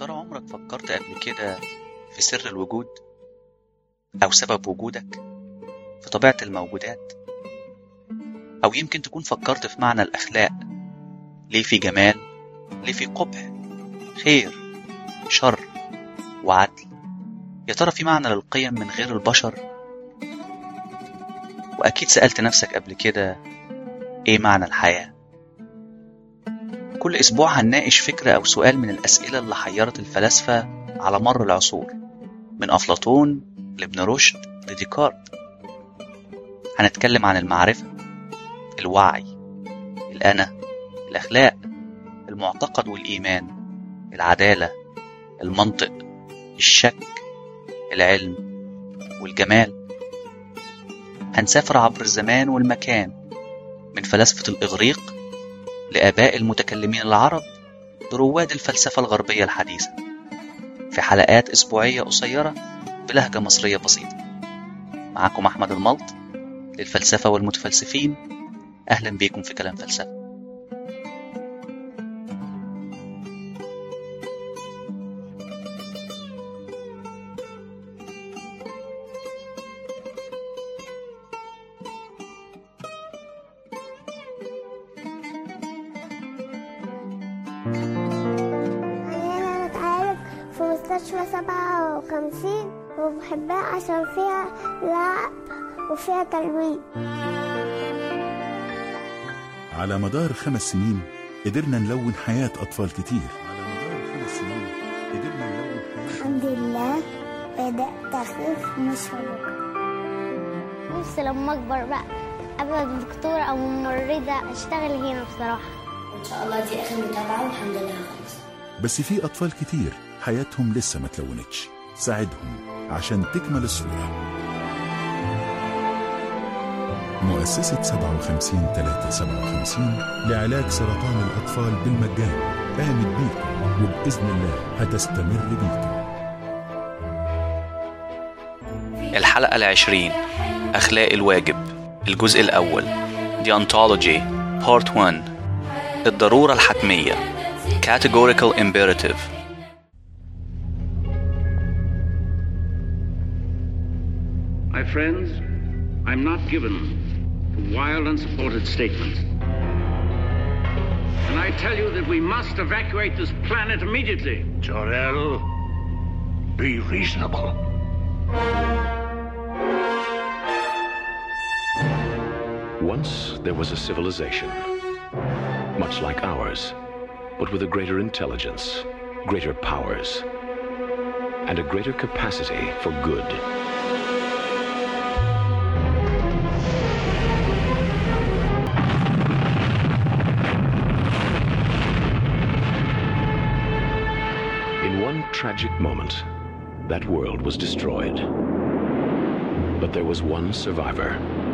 ترى عمرك فكرت قبل كده في سر الوجود أو سبب وجودك في طبيعة الموجودات أو يمكن تكون فكرت في معنى الأخلاق ليه في جمال ليه في قبح خير شر وعدل يا ترى في معنى للقيم من غير البشر وأكيد سألت نفسك قبل كده إيه معنى الحياة كل أسبوع هنناقش فكرة أو سؤال من الأسئلة اللي حيرت الفلاسفة على مر العصور من أفلاطون لابن رشد لديكارت هنتكلم عن المعرفة الوعي الأنا الأخلاق المعتقد والإيمان العدالة المنطق الشك العلم والجمال هنسافر عبر الزمان والمكان من فلاسفة الإغريق لآباء المتكلمين العرب لرواد الفلسفة الغربية الحديثة في حلقات أسبوعية قصيرة بلهجة مصرية بسيطة معكم أحمد الملط للفلسفة والمتفلسفين أهلا بيكم في كلام فلسفة أنا بتعالج في مستشفى سبعة وخمسين وبحبها عشان فيها لعب وفيها تلوين على مدار خمس سنين قدرنا نلون حياة أطفال كتير على مدار خمس سنين قدرنا نلون حياة الحمد لله بدأت أخف مش هبقى نفسي لما أكبر بقى أبقى دكتورة أو ممرضة أشتغل هنا بصراحة ان شاء الله دي اخر متابعه والحمد لله خلاص بس في أطفال كتير حياتهم لسه ما تلونتش ساعدهم عشان تكمل الصورة مؤسسة 57 357 لعلاج سرطان الأطفال بالمجان قامت بيكم وبإذن الله هتستمر بيكم الحلقة العشرين أخلاق الواجب الجزء الأول The Ontology Part 1 الضرورة الحتمية Categorical Imperative My friends, I'm not given to wild, unsupported statements. And I tell you that we must evacuate this planet immediately. Jor-El, be reasonable. Once there was a civilization, much like ours, but with a greater intelligence, greater powers, and a greater capacity for good. In one tragic moment, that world was destroyed. But there was one survivor.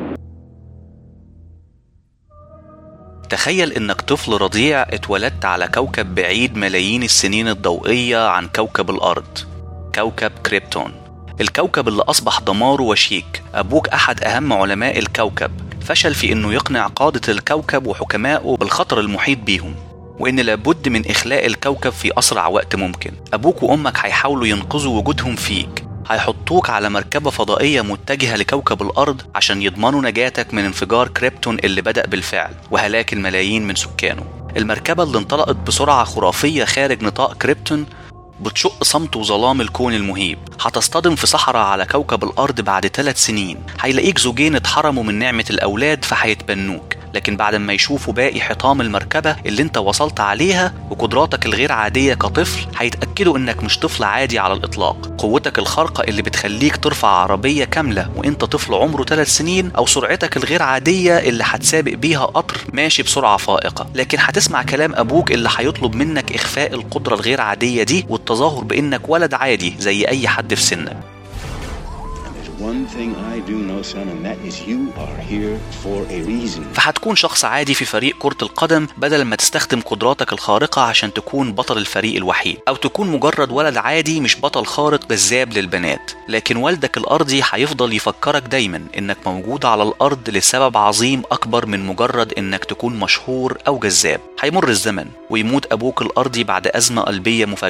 تخيل إنك طفل رضيع اتولدت على كوكب بعيد ملايين السنين الضوئية عن كوكب الأرض كوكب كريبتون الكوكب اللي أصبح دماره وشيك أبوك أحد أهم علماء الكوكب فشل في إنه يقنع قادة الكوكب وحكمائه بالخطر المحيط بيهم وإن لابد من إخلاء الكوكب في أسرع وقت ممكن أبوك وأمك هيحاولوا ينقذوا وجودهم فيك هيحطوك على مركبة فضائية متجهة لكوكب الأرض عشان يضمنوا نجاتك من انفجار كريبتون اللي بدأ بالفعل وهلاك الملايين من سكانه المركبة اللي انطلقت بسرعة خرافية خارج نطاق كريبتون بتشق صمت وظلام الكون المهيب هتصطدم في صحراء على كوكب الأرض بعد ثلاث سنين هيلاقيك زوجين اتحرموا من نعمة الأولاد فهيتبنوك لكن بعد ما يشوفوا باقي حطام المركبة اللي انت وصلت عليها وقدراتك الغير عادية كطفل هيتأكدوا انك مش طفل عادي على الإطلاق قوتك الخارقة اللي بتخليك ترفع عربية كاملة وانت طفل عمره ثلاث سنين أو سرعتك الغير عادية اللي هتسابق بيها قطر ماشي بسرعة فائقة لكن هتسمع كلام أبوك اللي هيطلب منك إخفاء القدرة الغير عادية دي والتظاهر بإنك ولد عادي زي أي حد في سنك And there's one thing I do know, son, and that is you are here for a reason. فهتكون شخص عادي في فريق كرة القدم بدل ما تستخدم قدراتك الخارقة عشان تكون بطل الفريق الوحيد أو تكون مجرد ولد عادي مش بطل خارق جذاب للبنات لكن والدك الأرضي هيفضل يفكرك دايما إنك موجود على الأرض لسبب عظيم أكبر من مجرد إنك تكون مشهور أو جذاب هيمر الزمن ويموت أبوك الأرضي بعد أزمة قلبية مفاجئة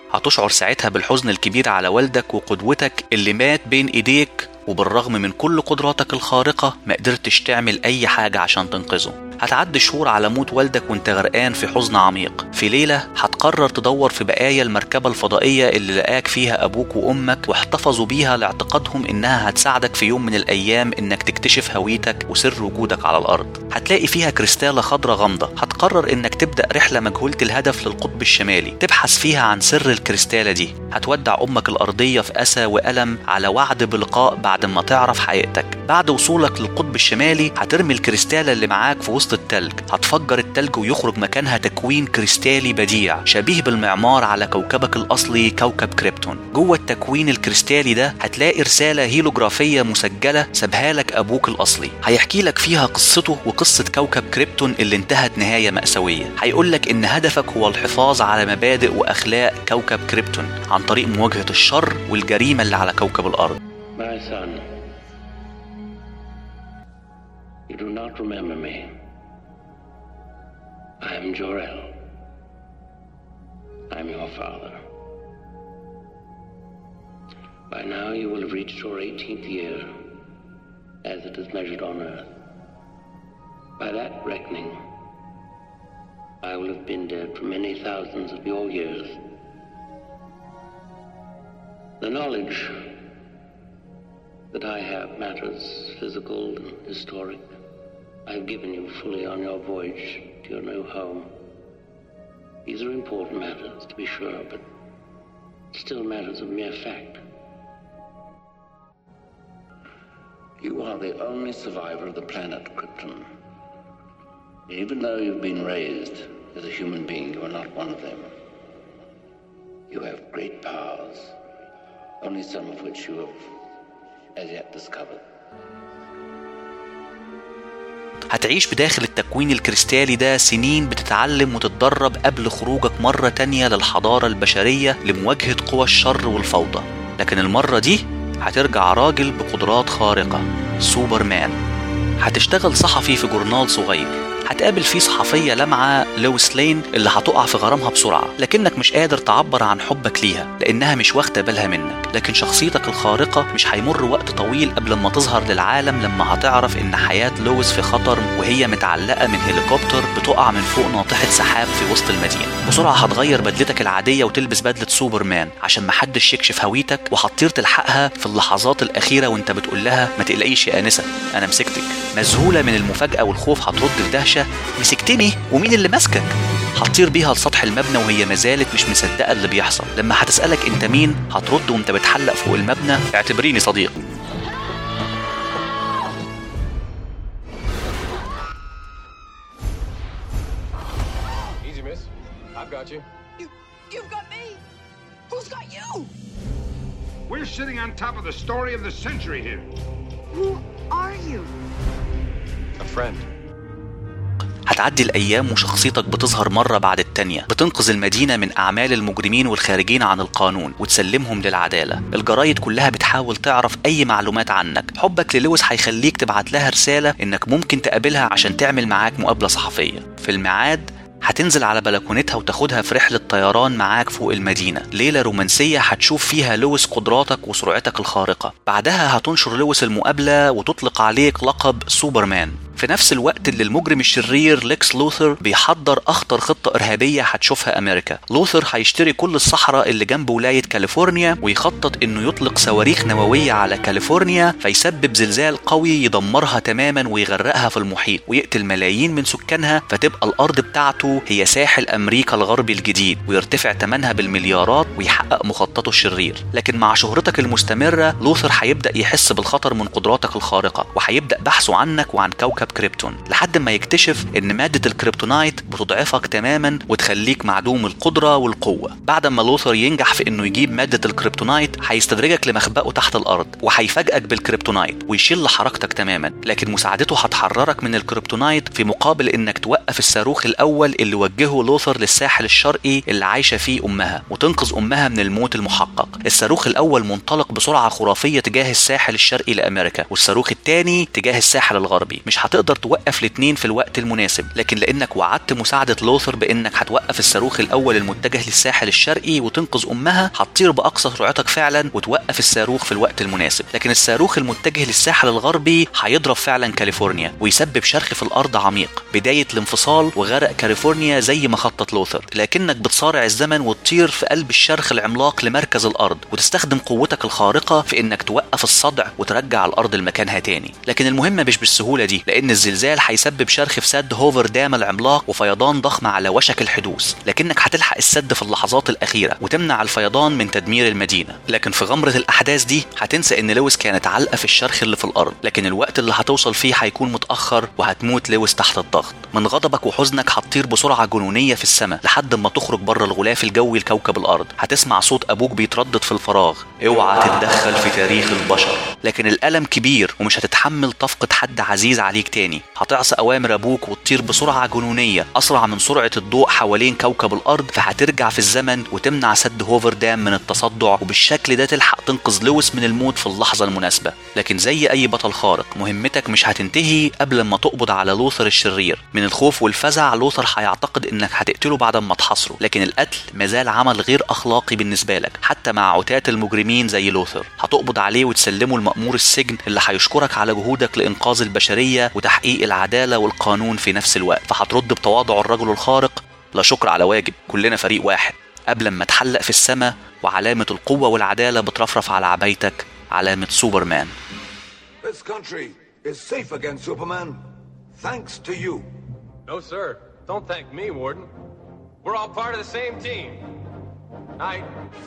هتشعر ساعتها بالحزن الكبير على والدك وقدوتك اللي مات بين ايديك وبالرغم من كل قدراتك الخارقة ما قدرتش تعمل أي حاجة عشان تنقذه هتعدي شهور على موت والدك وانت غرقان في حزن عميق في ليلة هتقرر تدور في بقايا المركبة الفضائية اللي لقاك فيها أبوك وأمك واحتفظوا بيها لاعتقادهم إنها هتساعدك في يوم من الأيام إنك تكتشف هويتك وسر وجودك على الأرض هتلاقي فيها كريستالة خضراء غامضة هتقرر إنك تبدأ رحلة مجهولة الهدف للقطب الشمالي تبحث فيها عن سر الكريستالة دي هتودع أمك الأرضية في أسى وألم على وعد بلقاء بعد ما تعرف حقيقتك بعد وصولك للقطب الشمالي هترمي الكريستالة اللي معاك في وسط التلج هتفجر التلج ويخرج مكانها تكوين كريستالي بديع شبيه بالمعمار على كوكبك الأصلي كوكب كريبتون جوه التكوين الكريستالي ده هتلاقي رسالة هيلوجرافية مسجلة سابها لك أبوك الأصلي هيحكي لك فيها قصته وقصة كوكب كريبتون اللي انتهت نهاية مأساوية هيقول لك إن هدفك هو الحفاظ على مبادئ وأخلاق كوكب كريبتون عن طريق مواجهة الشر والجريمة اللي على كوكب الأرض My son, you do not remember me. I am Jor-El. I am your father. By now you will have reached your 18th year, as it is measured on Earth. By that reckoning, I will have been dead for many thousands of your years. The knowledge that I have matters physical and historic. I have given you fully on your voyage to your new home. These are important matters, to be sure, but still matters of mere fact. You are the only survivor of the planet Krypton. Even though you've been raised as a human being, you are not one of them. You have great powers, only some of which you have as yet discovered. هتعيش بداخل التكوين الكريستالي ده سنين بتتعلم وتتدرب قبل خروجك مرة تانية للحضارة البشرية لمواجهة قوى الشر والفوضى لكن المرة دي هترجع راجل بقدرات خارقة سوبرمان هتشتغل صحفي في جورنال صغير هتقابل فيه صحفية لمعة لويس لين اللي هتقع في غرامها بسرعة لكنك مش قادر تعبر عن حبك ليها لأنها مش واخدة بالها منك لكن شخصيتك الخارقة مش هيمر وقت طويل قبل ما تظهر للعالم لما هتعرف إن حياة لويس في خطر وهي متعلقة من هليكوبتر بتقع من فوق ناطحة سحاب في وسط المدينة بسرعة هتغير بدلتك العادية وتلبس بدلة سوبرمان عشان محدش يكشف هويتك وهتطير تلحقها في اللحظات الأخيرة وانت بتقول لها ما تقلقيش يا آنسة أنا مسكتك مذهولة من المفاجأة والخوف هترد في دهشة مسكتني ومين اللي ماسكك هتطير بيها لسطح المبنى وهي ما زالت مش مصدقه اللي بيحصل لما هتسالك انت مين هترد وانت بتحلق فوق المبنى اعتبريني صديق Easy, miss. I've got you. You, you've got me. Who's got you? We're sitting on top of the story of the century here. Who are you? A friend. هتعدي الأيام وشخصيتك بتظهر مرة بعد التانية بتنقذ المدينة من أعمال المجرمين والخارجين عن القانون وتسلمهم للعدالة الجرايد كلها بتحاول تعرف أي معلومات عنك حبك للويس هيخليك تبعت لها رسالة إنك ممكن تقابلها عشان تعمل معاك مقابلة صحفية في الميعاد هتنزل على بلكونتها وتاخدها في رحلة طيران معاك فوق المدينة ليلة رومانسية هتشوف فيها لويس قدراتك وسرعتك الخارقة بعدها هتنشر لويس المقابلة وتطلق عليك لقب سوبرمان في نفس الوقت اللي المجرم الشرير ليكس لوثر بيحضر اخطر خطه ارهابيه هتشوفها امريكا لوثر هيشتري كل الصحراء اللي جنب ولايه كاليفورنيا ويخطط انه يطلق صواريخ نوويه على كاليفورنيا فيسبب زلزال قوي يدمرها تماما ويغرقها في المحيط ويقتل ملايين من سكانها فتبقى الارض بتاعته هي ساحل امريكا الغربي الجديد ويرتفع ثمنها بالمليارات ويحقق مخططه الشرير لكن مع شهرتك المستمره لوثر هيبدا يحس بالخطر من قدراتك الخارقه وهيبدا بحثه عنك وعن كوكب كريبتون لحد ما يكتشف ان مادة الكريبتونايت بتضعفك تماما وتخليك معدوم القدرة والقوة بعد ما لوثر ينجح في انه يجيب مادة الكريبتونايت هيستدرجك لمخبأه تحت الارض وهيفاجئك بالكريبتونايت ويشل حركتك تماما لكن مساعدته هتحررك من الكريبتونايت في مقابل انك توقف الصاروخ الاول اللي وجهه لوثر للساحل الشرقي اللي عايشة فيه أمها وتنقذ أمها من الموت المحقق الصاروخ الأول منطلق بسرعة خرافية تجاه الساحل الشرقي لأمريكا والصاروخ الثاني تجاه الساحل الغربي مش هتقدر توقف الاتنين في الوقت المناسب لكن لأنك وعدت مساعدة لوثر بأنك هتوقف الصاروخ الأول المتجه للساحل الشرقي وتنقذ أمها هتطير بأقصى سرعتك فعلا وتوقف الصاروخ في الوقت المناسب لكن الصاروخ المتجه للساحل الغربي هيضرب فعلا كاليفورنيا ويسبب شرخ في الأرض عميق بداية الانفصال وغرق كاليفورنيا زي ما خطط لوثر لكنك بتصارع الزمن وتطير في قلب الشرخ العملاق لمركز الأرض وتستخدم قوتك الخارقة في إنك توقف الصدع وترجع الأرض لمكانها تاني لكن المهم مش بالسهولة دي لأن الزلزال هيسبب شرخ في سد هوفر دام العملاق وفيضان ضخم على وشك الحدوث لكنك هتلحق السد في اللحظات الأخيرة وتمنع الفيضان من تدمير المدينة لكن في غمرة الأحداث دي هتنسى إن لويس كانت علقة في الشرخ اللي في الأرض لكن الوقت اللي هتوصل فيه هيكون متأخر وهتموت لويس تحت الضغط من غضبك وحزنك هتطير بسرعة جنونية في السماء لحد ما تخرج بره الغلاف الجوي لكوكب الأرض هتسمع صوت أبوك بيتردد في الفراغ اوعى تتدخل في تاريخ البشر لكن الألم كبير ومش هتتحمل تفقد حد عزيز عليك تاني هتعصى أوامر أبوك وتطير بسرعة جنونية أسرع من سرعة الضوء حوالين كوكب الأرض فهترجع في الزمن وتمنع سد هوفر دام من التصدع وبالشكل ده تلحق تنقذ لويس من الموت في اللحظة المناسبة لكن زي أي بطل خارق مهمتك مش هتنتهي قبل ما تقبض على لوثر الشرير من الخوف والفزع لوثر هيعتقد انك هتقتله بعد ما تحاصره لكن القتل مازال عمل غير اخلاقي بالنسبه لك حتى مع عتاة المجرمين زي لوثر هتقبض عليه وتسلمه لمأمور السجن اللي هيشكرك على جهودك لانقاذ البشريه وتحقيق العداله والقانون في نفس الوقت فهترد بتواضع الرجل الخارق لا شكر على واجب كلنا فريق واحد قبل ما تحلق في السماء وعلامه القوه والعداله بترفرف على عبايتك علامه سوبرمان This country is safe against Superman, thanks to you. No, sir. Don't thank me, Warden. We're all part of the same team. Night.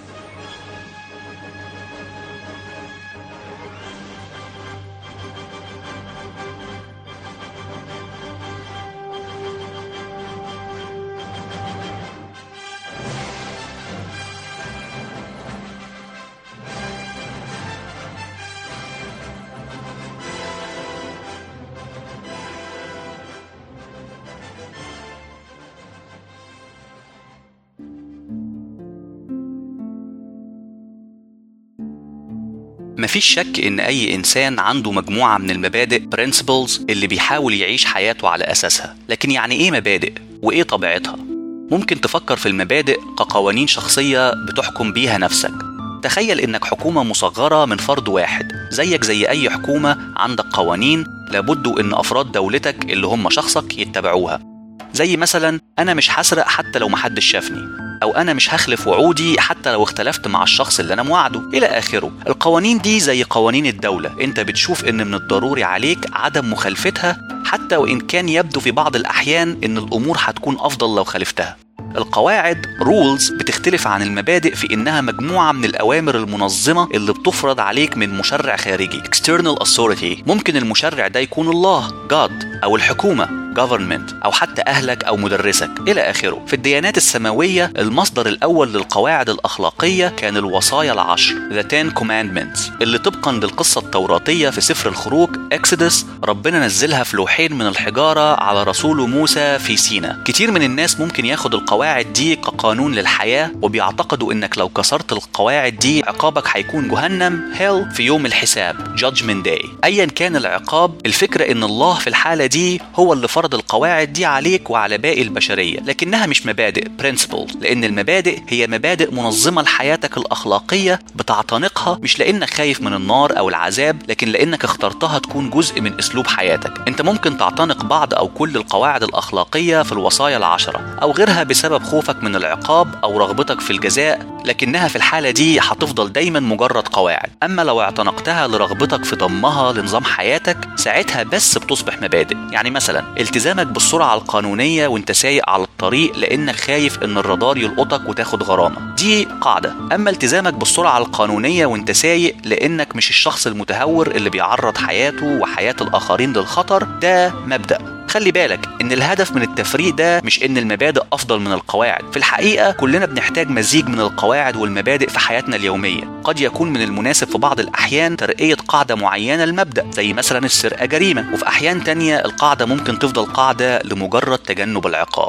مفيش شك إن أي إنسان عنده مجموعة من المبادئ principles اللي بيحاول يعيش حياته على أساسها لكن يعني إيه مبادئ؟ وإيه طبيعتها؟ ممكن تفكر في المبادئ كقوانين شخصية بتحكم بيها نفسك تخيل إنك حكومة مصغرة من فرد واحد زيك زي أي حكومة عندك قوانين لابد إن أفراد دولتك اللي هم شخصك يتبعوها زي مثلا أنا مش هسرق حتى لو محدش شافني أو أنا مش هخلف وعودي حتى لو اختلفت مع الشخص اللي أنا موعده إلى آخره القوانين دي زي قوانين الدولة أنت بتشوف إن من الضروري عليك عدم مخالفتها حتى وإن كان يبدو في بعض الأحيان إن الأمور هتكون أفضل لو خالفتها القواعد rules بتختلف عن المبادئ في إنها مجموعة من الأوامر المنظمة اللي بتفرض عليك من مشرع خارجي external authority ممكن المشرع ده يكون الله God أو الحكومة government أو حتى أهلك أو مدرسك إلى آخره في الديانات السماوية المصدر الأول للقواعد الأخلاقية كان الوصايا العشر The Ten Commandments اللي طبقا للقصة التوراتية في سفر الخروج Exodus ربنا نزلها في لوحين من الحجارة على رسوله موسى في سينا كتير من الناس ممكن ياخد القواعد دي كقانون للحياة وبيعتقدوا إنك لو كسرت القواعد دي عقابك هيكون جهنم Hell في يوم الحساب Judgment Day أيا كان العقاب الفكرة إن الله في الحالة دي هو اللي فرض القواعد دي عليك وعلى باقي البشرية لكنها مش مبادئ principles لأن المبادئ هي مبادئ منظمة لحياتك الأخلاقية بتعتنقها مش لأنك خايف من النار أو العذاب لكن لأنك اخترتها تكون جزء من أسلوب حياتك أنت ممكن تعتنق بعض أو كل القواعد الأخلاقية في الوصايا العشرة أو غيرها بسبب خوفك من العقاب أو رغبتك في الجزاء لكنها في الحالة دي هتفضل دايما مجرد قواعد أما لو اعتنقتها لرغبتك في ضمها لنظام حياتك ساعتها بس بتصبح مبادئ يعني مثلا التزامك بالسرعة القانونية وانت سايق على الطريق لأنك خايف إن الرادار يلقطك وتاخد غرامة دي قاعدة أما التزامك بالسرعة القانونية وانت سايق لأنك مش الشخص المتهور اللي بيعرض حياته وحياة الآخرين للخطر ده مبدأ خلي بالك ان الهدف من التفريق ده مش ان المبادئ افضل من القواعد في الحقيقه كلنا بنحتاج مزيج من القواعد والمبادئ في حياتنا اليوميه قد يكون من المناسب في بعض الاحيان ترقيه قاعده معينه لمبدا زي مثلا السرقه جريمه وفي احيان تانية القاعده ممكن تفضل قاعده لمجرد تجنب العقاب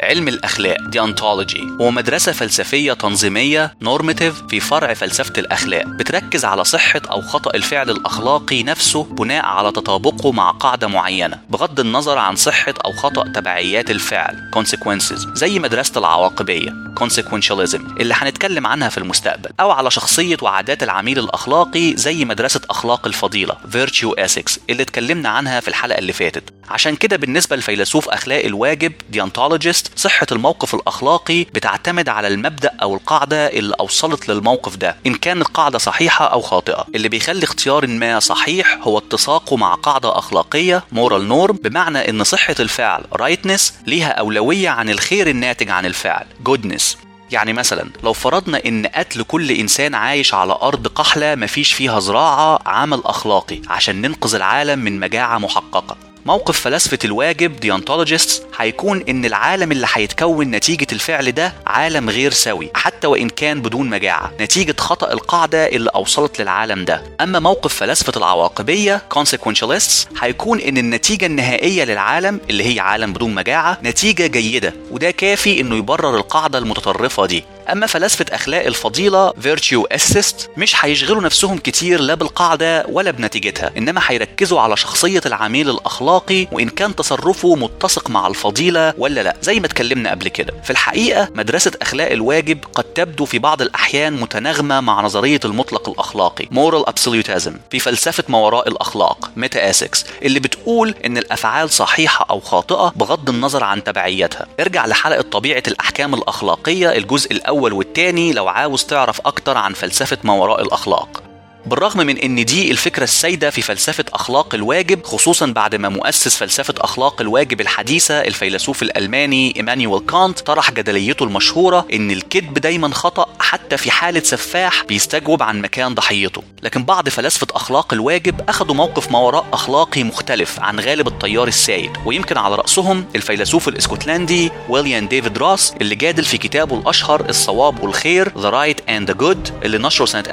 علم الأخلاق deontology هو مدرسة فلسفية تنظيمية normative في فرع فلسفة الأخلاق بتركز على صحة أو خطأ الفعل الأخلاقي نفسه بناء على تطابقه مع قاعدة معينة بغض النظر عن صحة أو خطأ تبعيات الفعل consequences زي مدرسة العواقبية consequentialism اللي هنتكلم عنها في المستقبل أو على شخصية وعادات العميل الأخلاقي زي مدرسة أخلاق الفضيلة virtue ethics اللي اتكلمنا عنها في الحلقة اللي فاتت عشان كده بالنسبة لفيلسوف أخلاق الواجب deontologist صحة الموقف الأخلاقي بتعتمد على المبدأ أو القاعدة اللي أوصلت للموقف ده إن كانت قاعدة صحيحة أو خاطئة اللي بيخلي اختيار ما صحيح هو اتساقه مع قاعدة أخلاقية moral norm بمعنى إن صحة الفعل rightness ليها أولوية عن الخير الناتج عن الفعل goodness يعني مثلا لو فرضنا ان قتل كل انسان عايش على ارض قحله مفيش فيها زراعه عمل اخلاقي عشان ننقذ العالم من مجاعه محققه موقف فلاسفة الواجب ديونتولوجيستس هيكون إن العالم اللي هيتكون نتيجة الفعل ده عالم غير سوي حتى وإن كان بدون مجاعة نتيجة خطأ القاعدة اللي أوصلت للعالم ده أما موقف فلاسفة العواقبية consequentialists هيكون إن النتيجة النهائية للعالم اللي هي عالم بدون مجاعة نتيجة جيدة وده كافي إنه يبرر القاعدة المتطرفة دي أما فلاسفة أخلاق الفضيلة virtue assist مش هيشغلوا نفسهم كتير لا بالقاعدة ولا بنتيجتها إنما هيركزوا على شخصية العميل الأخلاقي وإن كان تصرفه متسق مع الفضيلة ولا لا زي ما اتكلمنا قبل كده في الحقيقة مدرسة أخلاق الواجب قد تبدو في بعض الأحيان متناغمة مع نظرية المطلق الأخلاقي moral absolutism في فلسفة ما وراء الأخلاق meta ethics اللي بتقول إن الأفعال صحيحة أو خاطئة بغض النظر عن تبعيتها ارجع لحلقة طبيعة الأحكام الأخلاقية الجزء الأول الأول والتاني لو عاوز تعرف أكتر عن فلسفة ما وراء الأخلاق بالرغم من ان دي الفكره السائده في فلسفه اخلاق الواجب خصوصا بعد ما مؤسس فلسفه اخلاق الواجب الحديثه الفيلسوف الالماني ايمانويل كانت طرح جدليته المشهوره ان الكذب دايما خطا حتى في حاله سفاح بيستجوب عن مكان ضحيته لكن بعض فلاسفه اخلاق الواجب اخذوا موقف ما وراء اخلاقي مختلف عن غالب التيار السائد ويمكن على راسهم الفيلسوف الاسكتلندي ويليام ديفيد راس اللي جادل في كتابه الاشهر الصواب والخير The Right and the Good اللي نشره سنه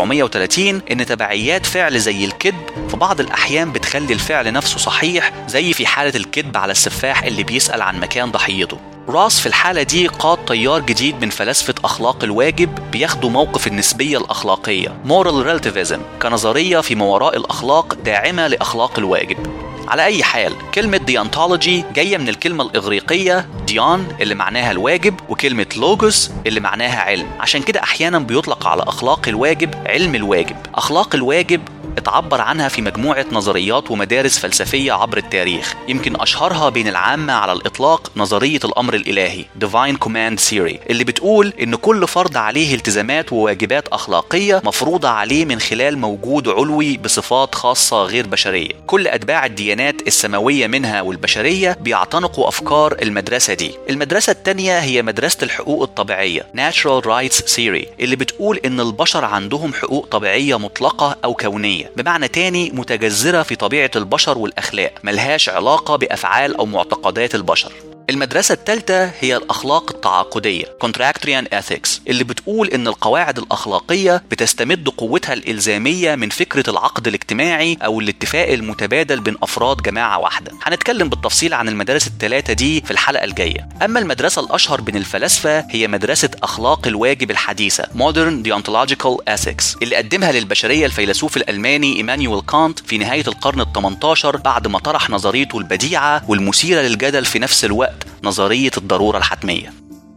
1930 ان تبعيات فعل زي الكذب في بعض الاحيان بتخلي الفعل نفسه صحيح زي في حاله الكذب على السفاح اللي بيسال عن مكان ضحيته راس في الحالة دي قاد تيار جديد من فلاسفة أخلاق الواجب بياخدوا موقف النسبية الأخلاقية moral relativism كنظرية في ما وراء الأخلاق داعمة لأخلاق الواجب على أي حال كلمة ديانتولوجي جاية من الكلمة الإغريقية ديان اللي معناها الواجب وكلمة لوجوس اللي معناها علم عشان كده أحيانا بيطلق على أخلاق الواجب علم الواجب أخلاق الواجب اتعبر عنها في مجموعة نظريات ومدارس فلسفية عبر التاريخ يمكن أشهرها بين العامة على الإطلاق نظرية الأمر الإلهي Divine Command Theory اللي بتقول إن كل فرد عليه التزامات وواجبات أخلاقية مفروضة عليه من خلال موجود علوي بصفات خاصة غير بشرية كل أتباع الديانات السماوية منها والبشرية بيعتنقوا أفكار المدرسة دي المدرسة التانية هي مدرسة الحقوق الطبيعية Natural Rights Theory اللي بتقول إن البشر عندهم حقوق طبيعية مطلقة أو كونية بمعنى تاني متجذرة في طبيعة البشر والأخلاق ملهاش علاقة بأفعال أو معتقدات البشر المدرسة الثالثة هي الأخلاق التعاقدية Contractorian Ethics اللي بتقول إن القواعد الأخلاقية بتستمد قوتها الإلزامية من فكرة العقد الاجتماعي أو الاتفاق المتبادل بين أفراد جماعة واحدة هنتكلم بالتفصيل عن المدارس الثلاثة دي في الحلقة الجاية أما المدرسة الأشهر بين الفلاسفة هي مدرسة أخلاق الواجب الحديثة Modern Deontological Ethics اللي قدمها للبشرية الفيلسوف الألماني إيمانويل كانت في نهاية القرن ال 18 بعد ما طرح نظريته البديعة والمثيرة للجدل في نفس الوقت نظرية الضرورة الحتمية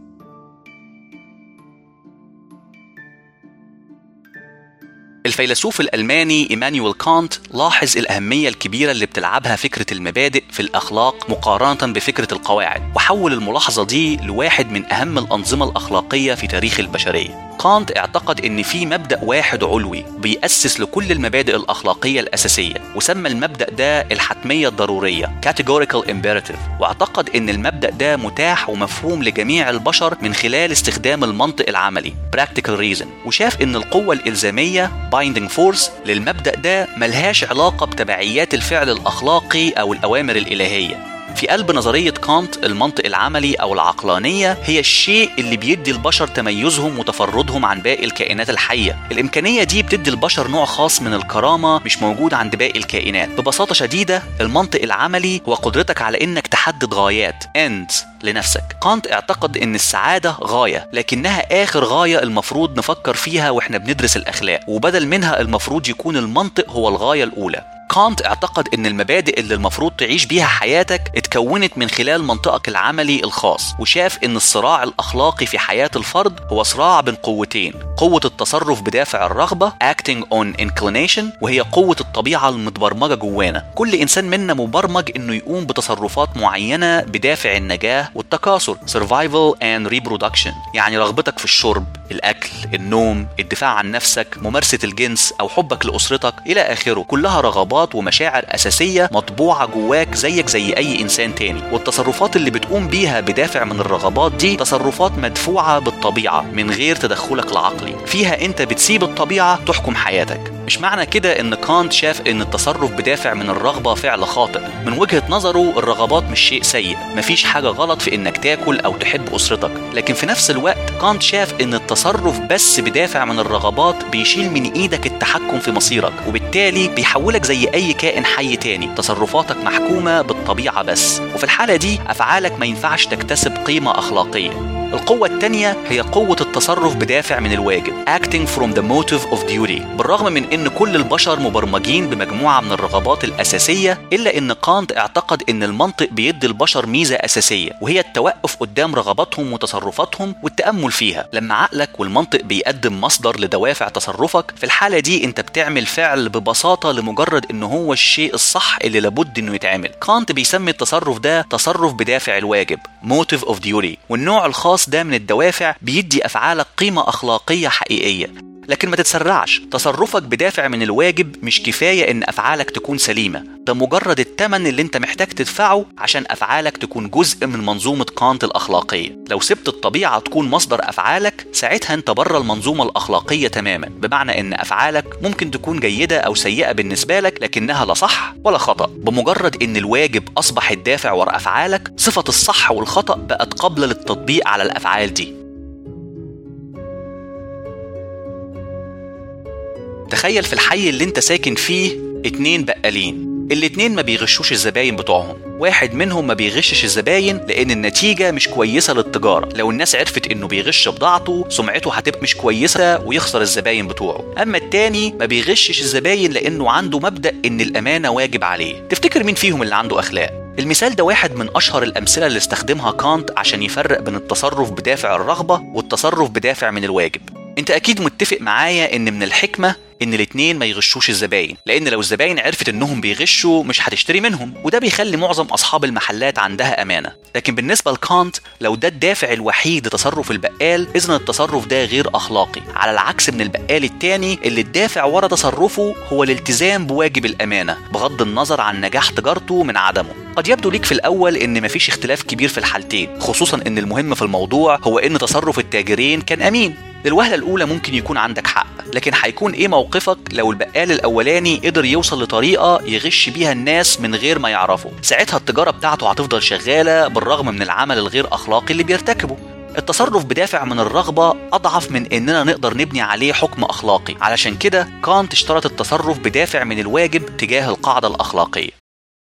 الفيلسوف الألماني إيمانويل كانت لاحظ الأهمية الكبيرة اللي بتلعبها فكرة المبادئ في الأخلاق مقارنة بفكرة القواعد وحول الملاحظة دي لواحد من أهم الأنظمة الأخلاقية في تاريخ البشرية كانت اعتقد ان في مبدا واحد علوي بيأسس لكل المبادئ الاخلاقيه الاساسيه وسمى المبدا ده الحتميه الضروريه categorical imperative واعتقد ان المبدا ده متاح ومفهوم لجميع البشر من خلال استخدام المنطق العملي practical reason وشاف ان القوه الالزاميه binding force للمبدا ده ملهاش علاقه بتبعيات الفعل الاخلاقي او الاوامر الالهيه في قلب نظرية كانت المنطق العملي أو العقلانية هي الشيء اللي بيدي البشر تميزهم وتفردهم عن باقي الكائنات الحية الإمكانية دي بتدي البشر نوع خاص من الكرامة مش موجود عند باقي الكائنات ببساطة شديدة المنطق العملي هو قدرتك على إنك تحدد غايات ends لنفسك كانت اعتقد ان السعادة غاية لكنها اخر غاية المفروض نفكر فيها واحنا بندرس الاخلاق وبدل منها المفروض يكون المنطق هو الغاية الاولى كانت اعتقد ان المبادئ اللي المفروض تعيش بيها حياتك اتكونت من خلال منطقك العملي الخاص وشاف ان الصراع الاخلاقي في حياة الفرد هو صراع بين قوتين قوة التصرف بدافع الرغبة acting on inclination وهي قوة الطبيعة المتبرمجة جوانا كل انسان منا مبرمج انه يقوم بتصرفات معينة بدافع النجاة والتكاثر survival and reproduction يعني رغبتك في الشرب الاكل النوم الدفاع عن نفسك ممارسة الجنس او حبك لاسرتك الى اخره كلها رغبات رغبات ومشاعر أساسية مطبوعة جواك زيك زي أي إنسان تاني والتصرفات اللي بتقوم بيها بدافع من الرغبات دي تصرفات مدفوعة بالطبيعة من غير تدخلك العقلي فيها أنت بتسيب الطبيعة تحكم حياتك مش معنى كده ان كانت شاف ان التصرف بدافع من الرغبه فعل خاطئ من وجهه نظره الرغبات مش شيء سيء مفيش حاجه غلط في انك تاكل او تحب اسرتك لكن في نفس الوقت كانت شاف ان التصرف بس بدافع من الرغبات بيشيل من ايدك التحكم في مصيرك وبالتالي بيحولك زي اي كائن حي تاني تصرفاتك محكومه بالطبيعه بس وفي الحاله دي افعالك ما ينفعش تكتسب قيمه اخلاقيه القوة التانية هي قوة التصرف بدافع من الواجب acting from the motive of duty بالرغم من ان كل البشر مبرمجين بمجموعة من الرغبات الأساسية إلا ان كانت اعتقد ان المنطق بيدي البشر ميزة أساسية وهي التوقف قدام رغباتهم وتصرفاتهم والتأمل فيها لما عقلك والمنطق بيقدم مصدر لدوافع تصرفك في الحالة دي انت بتعمل فعل ببساطة لمجرد ان هو الشيء الصح اللي لابد انه يتعمل كانت بيسمي التصرف ده تصرف بدافع الواجب motive of duty والنوع الخاص الخاص ده من الدوافع بيدي افعالك قيمه اخلاقيه حقيقيه لكن ما تتسرعش تصرفك بدافع من الواجب مش كفاية ان افعالك تكون سليمة ده مجرد التمن اللي انت محتاج تدفعه عشان افعالك تكون جزء من منظومة كانت الاخلاقية لو سبت الطبيعة تكون مصدر افعالك ساعتها انت بره المنظومة الاخلاقية تماما بمعنى ان افعالك ممكن تكون جيدة او سيئة بالنسبة لك لكنها لا صح ولا خطأ بمجرد ان الواجب اصبح الدافع ورا افعالك صفة الصح والخطأ بقت قابلة للتطبيق على الافعال دي تخيل في الحي اللي انت ساكن فيه اتنين بقالين الاتنين ما بيغشوش الزباين بتوعهم واحد منهم ما بيغشش الزباين لان النتيجة مش كويسة للتجارة لو الناس عرفت انه بيغش بضاعته سمعته هتبقى مش كويسة ويخسر الزباين بتوعه اما التاني ما بيغشش الزباين لانه عنده مبدأ ان الامانة واجب عليه تفتكر مين فيهم اللي عنده اخلاق المثال ده واحد من أشهر الأمثلة اللي استخدمها كانت عشان يفرق بين التصرف بدافع الرغبة والتصرف بدافع من الواجب انت اكيد متفق معايا ان من الحكمه ان الاتنين ما يغشوش الزباين لان لو الزباين عرفت انهم بيغشوا مش هتشتري منهم وده بيخلي معظم اصحاب المحلات عندها امانه لكن بالنسبه لكانت لو ده الدافع الوحيد لتصرف البقال اذا التصرف ده غير اخلاقي على العكس من البقال التاني اللي الدافع ورا تصرفه هو الالتزام بواجب الامانه بغض النظر عن نجاح تجارته من عدمه قد يبدو ليك في الاول ان مفيش اختلاف كبير في الحالتين خصوصا ان المهم في الموضوع هو ان تصرف التاجرين كان امين للوهلة الأولى ممكن يكون عندك حق لكن هيكون إيه موقفك لو البقال الأولاني قدر يوصل لطريقة يغش بيها الناس من غير ما يعرفوا ساعتها التجارة بتاعته هتفضل شغالة بالرغم من العمل الغير أخلاقي اللي بيرتكبه التصرف بدافع من الرغبة أضعف من إننا نقدر نبني عليه حكم أخلاقي علشان كده كانت اشترط التصرف بدافع من الواجب تجاه القاعدة الأخلاقية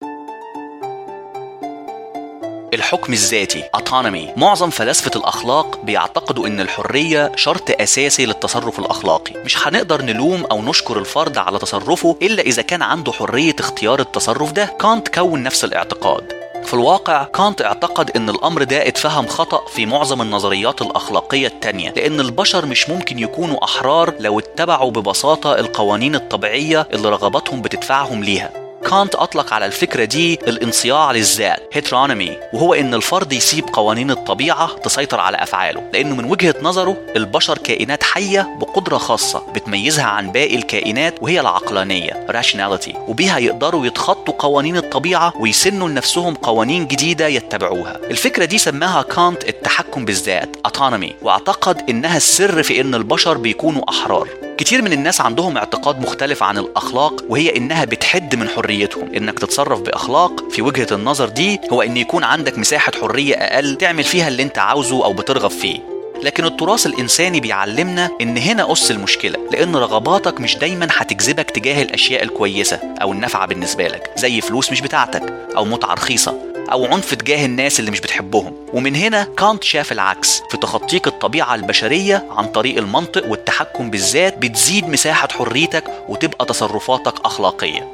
الحكم الذاتي autonomy معظم فلاسفة الأخلاق بيعتقدوا إن الحرية شرط أساسي للتصرف الأخلاقي مش هنقدر نلوم أو نشكر الفرد على تصرفه إلا إذا كان عنده حرية اختيار التصرف ده كانت كون نفس الاعتقاد في الواقع كانت اعتقد ان الامر ده اتفهم خطأ في معظم النظريات الاخلاقية التانية لان البشر مش ممكن يكونوا احرار لو اتبعوا ببساطة القوانين الطبيعية اللي رغباتهم بتدفعهم ليها كانت أطلق على الفكرة دي الانصياع للذات هيترونومي وهو إن الفرد يسيب قوانين الطبيعة تسيطر على أفعاله لأنه من وجهة نظره البشر كائنات حية بقدرة خاصة بتميزها عن باقي الكائنات وهي العقلانية rationality وبيها يقدروا يتخطوا قوانين الطبيعة ويسنوا لنفسهم قوانين جديدة يتبعوها الفكرة دي سماها كانت التحكم بالذات autonomy واعتقد إنها السر في إن البشر بيكونوا أحرار كتير من الناس عندهم اعتقاد مختلف عن الأخلاق وهي إنها بتحد من حريتهم إنك تتصرف بأخلاق في وجهة النظر دي هو إن يكون عندك مساحة حرية أقل تعمل فيها اللي أنت عاوزه أو بترغب فيه لكن التراث الإنساني بيعلمنا إن هنا أس المشكلة لأن رغباتك مش دايما هتجذبك تجاه الأشياء الكويسة أو النافعة بالنسبة لك زي فلوس مش بتاعتك أو متعة رخيصة أو عنف تجاه الناس اللي مش بتحبهم ومن هنا كانت شاف العكس في تخطيك الطبيعة البشرية عن طريق المنطق والتحكم بالذات بتزيد مساحة حريتك وتبقى تصرفاتك أخلاقية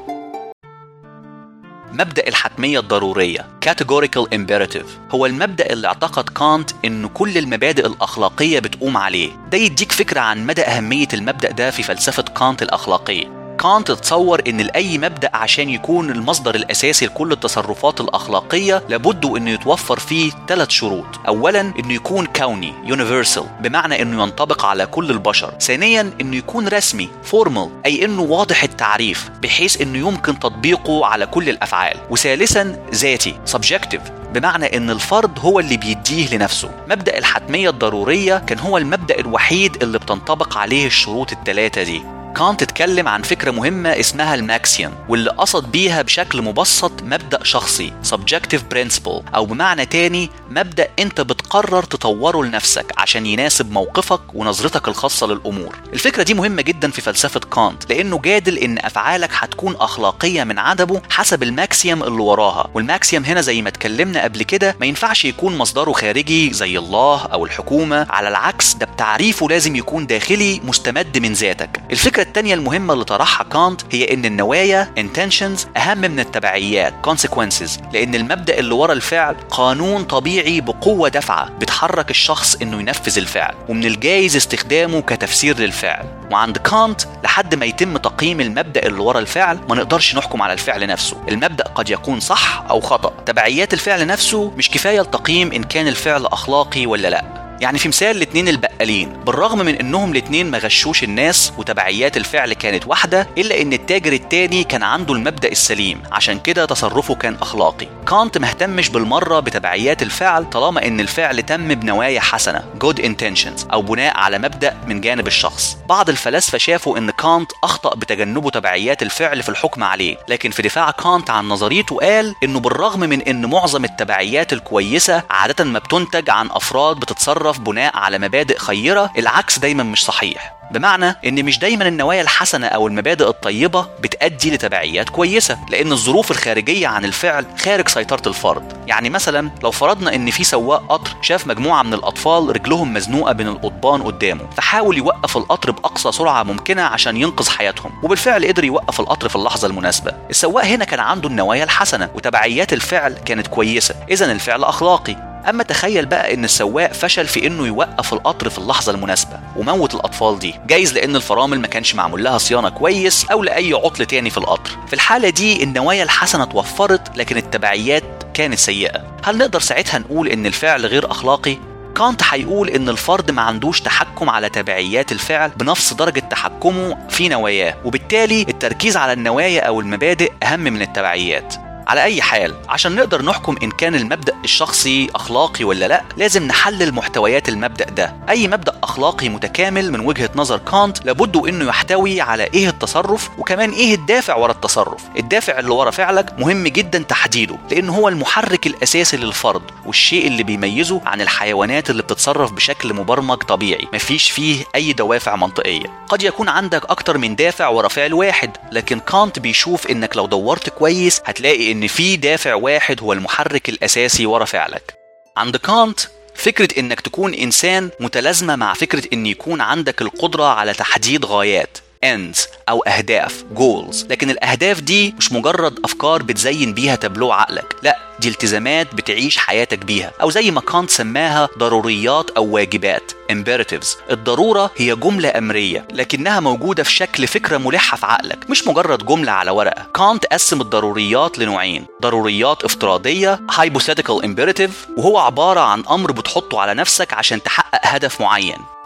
مبدأ الحتمية الضرورية categorical imperative هو المبدأ اللي اعتقد كانت إن كل المبادئ الأخلاقية بتقوم عليه ده يديك فكرة عن مدى أهمية المبدأ ده في فلسفة كانت الأخلاقية كانت تصور ان لاي مبدا عشان يكون المصدر الاساسي لكل التصرفات الاخلاقيه لابد انه يتوفر فيه ثلاث شروط اولا انه يكون كوني يونيفرسال بمعنى انه ينطبق على كل البشر ثانيا انه يكون رسمي فورمال اي انه واضح التعريف بحيث انه يمكن تطبيقه على كل الافعال وثالثا ذاتي سبجكتيف بمعنى ان الفرد هو اللي بيديه لنفسه مبدا الحتميه الضروريه كان هو المبدا الوحيد اللي بتنطبق عليه الشروط الثلاثه دي كانت اتكلم عن فكرة مهمة اسمها الماكسيوم واللي قصد بيها بشكل مبسط مبدأ شخصي subjective principle أو بمعنى تاني مبدأ أنت بتقرر تطوره لنفسك عشان يناسب موقفك ونظرتك الخاصة للأمور الفكرة دي مهمة جدا في فلسفة كانت لأنه جادل إن أفعالك هتكون أخلاقية من عدمه حسب الماكسيوم اللي وراها والماكسيوم هنا زي ما اتكلمنا قبل كده ما ينفعش يكون مصدره خارجي زي الله أو الحكومة على العكس ده بتعريفه لازم يكون داخلي مستمد من ذاتك الفكرة التانية المهمة اللي طرحها كانت هي إن النوايا intentions أهم من التبعيات consequences لأن المبدأ اللي ورا الفعل قانون طبيعي بقوة دافعة بتحرك الشخص إنه ينفذ الفعل ومن الجايز استخدامه كتفسير للفعل وعند كانت لحد ما يتم تقييم المبدأ اللي ورا الفعل ما نقدرش نحكم على الفعل نفسه المبدأ قد يكون صح أو خطأ تبعيات الفعل نفسه مش كفاية لتقييم إن كان الفعل أخلاقي ولا لأ يعني في مثال الاتنين البقالين بالرغم من انهم الاتنين ما غشوش الناس وتبعيات الفعل كانت واحدة الا ان التاجر التاني كان عنده المبدأ السليم عشان كده تصرفه كان اخلاقي كانت مهتمش بالمرة بتبعيات الفعل طالما ان الفعل تم بنوايا حسنة good intentions او بناء على مبدأ من جانب الشخص بعض الفلاسفة شافوا ان كانت اخطأ بتجنبه تبعيات الفعل في الحكم عليه لكن في دفاع كانت عن نظريته قال انه بالرغم من ان معظم التبعيات الكويسة عادة ما بتنتج عن افراد بتتصرف بتتصرف بناء على مبادئ خيرة العكس دايما مش صحيح بمعنى ان مش دايما النوايا الحسنه او المبادئ الطيبه بتؤدي لتبعيات كويسه لان الظروف الخارجيه عن الفعل خارج سيطره الفرد يعني مثلا لو فرضنا ان في سواق قطر شاف مجموعه من الاطفال رجلهم مزنوقه بين القضبان قدامه فحاول يوقف القطر باقصى سرعه ممكنه عشان ينقذ حياتهم وبالفعل قدر يوقف القطر في اللحظه المناسبه السواق هنا كان عنده النوايا الحسنه وتبعيات الفعل كانت كويسه اذا الفعل اخلاقي اما تخيل بقى ان السواق فشل في انه يوقف القطر في اللحظه المناسبه وموت الاطفال دي جايز لان الفرامل ما كانش معمول لها صيانه كويس او لاي عطل تاني في القطر في الحاله دي النوايا الحسنه اتوفرت لكن التبعيات كانت سيئه هل نقدر ساعتها نقول ان الفعل غير اخلاقي كانت هيقول ان الفرد ما عندوش تحكم على تبعيات الفعل بنفس درجه تحكمه في نواياه وبالتالي التركيز على النوايا او المبادئ اهم من التبعيات على أي حال عشان نقدر نحكم إن كان المبدأ الشخصي أخلاقي ولا لأ لازم نحلل محتويات المبدأ ده أي مبدأ أخلاقي متكامل من وجهة نظر كانت لابد إنه يحتوي على إيه التصرف وكمان إيه الدافع ورا التصرف الدافع اللي ورا فعلك مهم جدا تحديده لأن هو المحرك الأساسي للفرد والشيء اللي بيميزه عن الحيوانات اللي بتتصرف بشكل مبرمج طبيعي مفيش فيه أي دوافع منطقية قد يكون عندك أكتر من دافع ورا فعل واحد لكن كانت بيشوف إنك لو دورت كويس هتلاقي إن في دافع واحد هو المحرك الأساسي ورا فعلك. عند كانت فكرة إنك تكون إنسان متلازمة مع فكرة إن يكون عندك القدرة على تحديد غايات ends أو أهداف goals لكن الأهداف دي مش مجرد أفكار بتزين بيها تابلو عقلك لا دي التزامات بتعيش حياتك بيها أو زي ما كانت سماها ضروريات أو واجبات imperatives الضرورة هي جملة أمرية لكنها موجودة في شكل فكرة ملحة في عقلك مش مجرد جملة على ورقة كانت قسم الضروريات لنوعين ضروريات افتراضية hypothetical imperative وهو عبارة عن أمر بتحطه على نفسك عشان تحقق هدف معين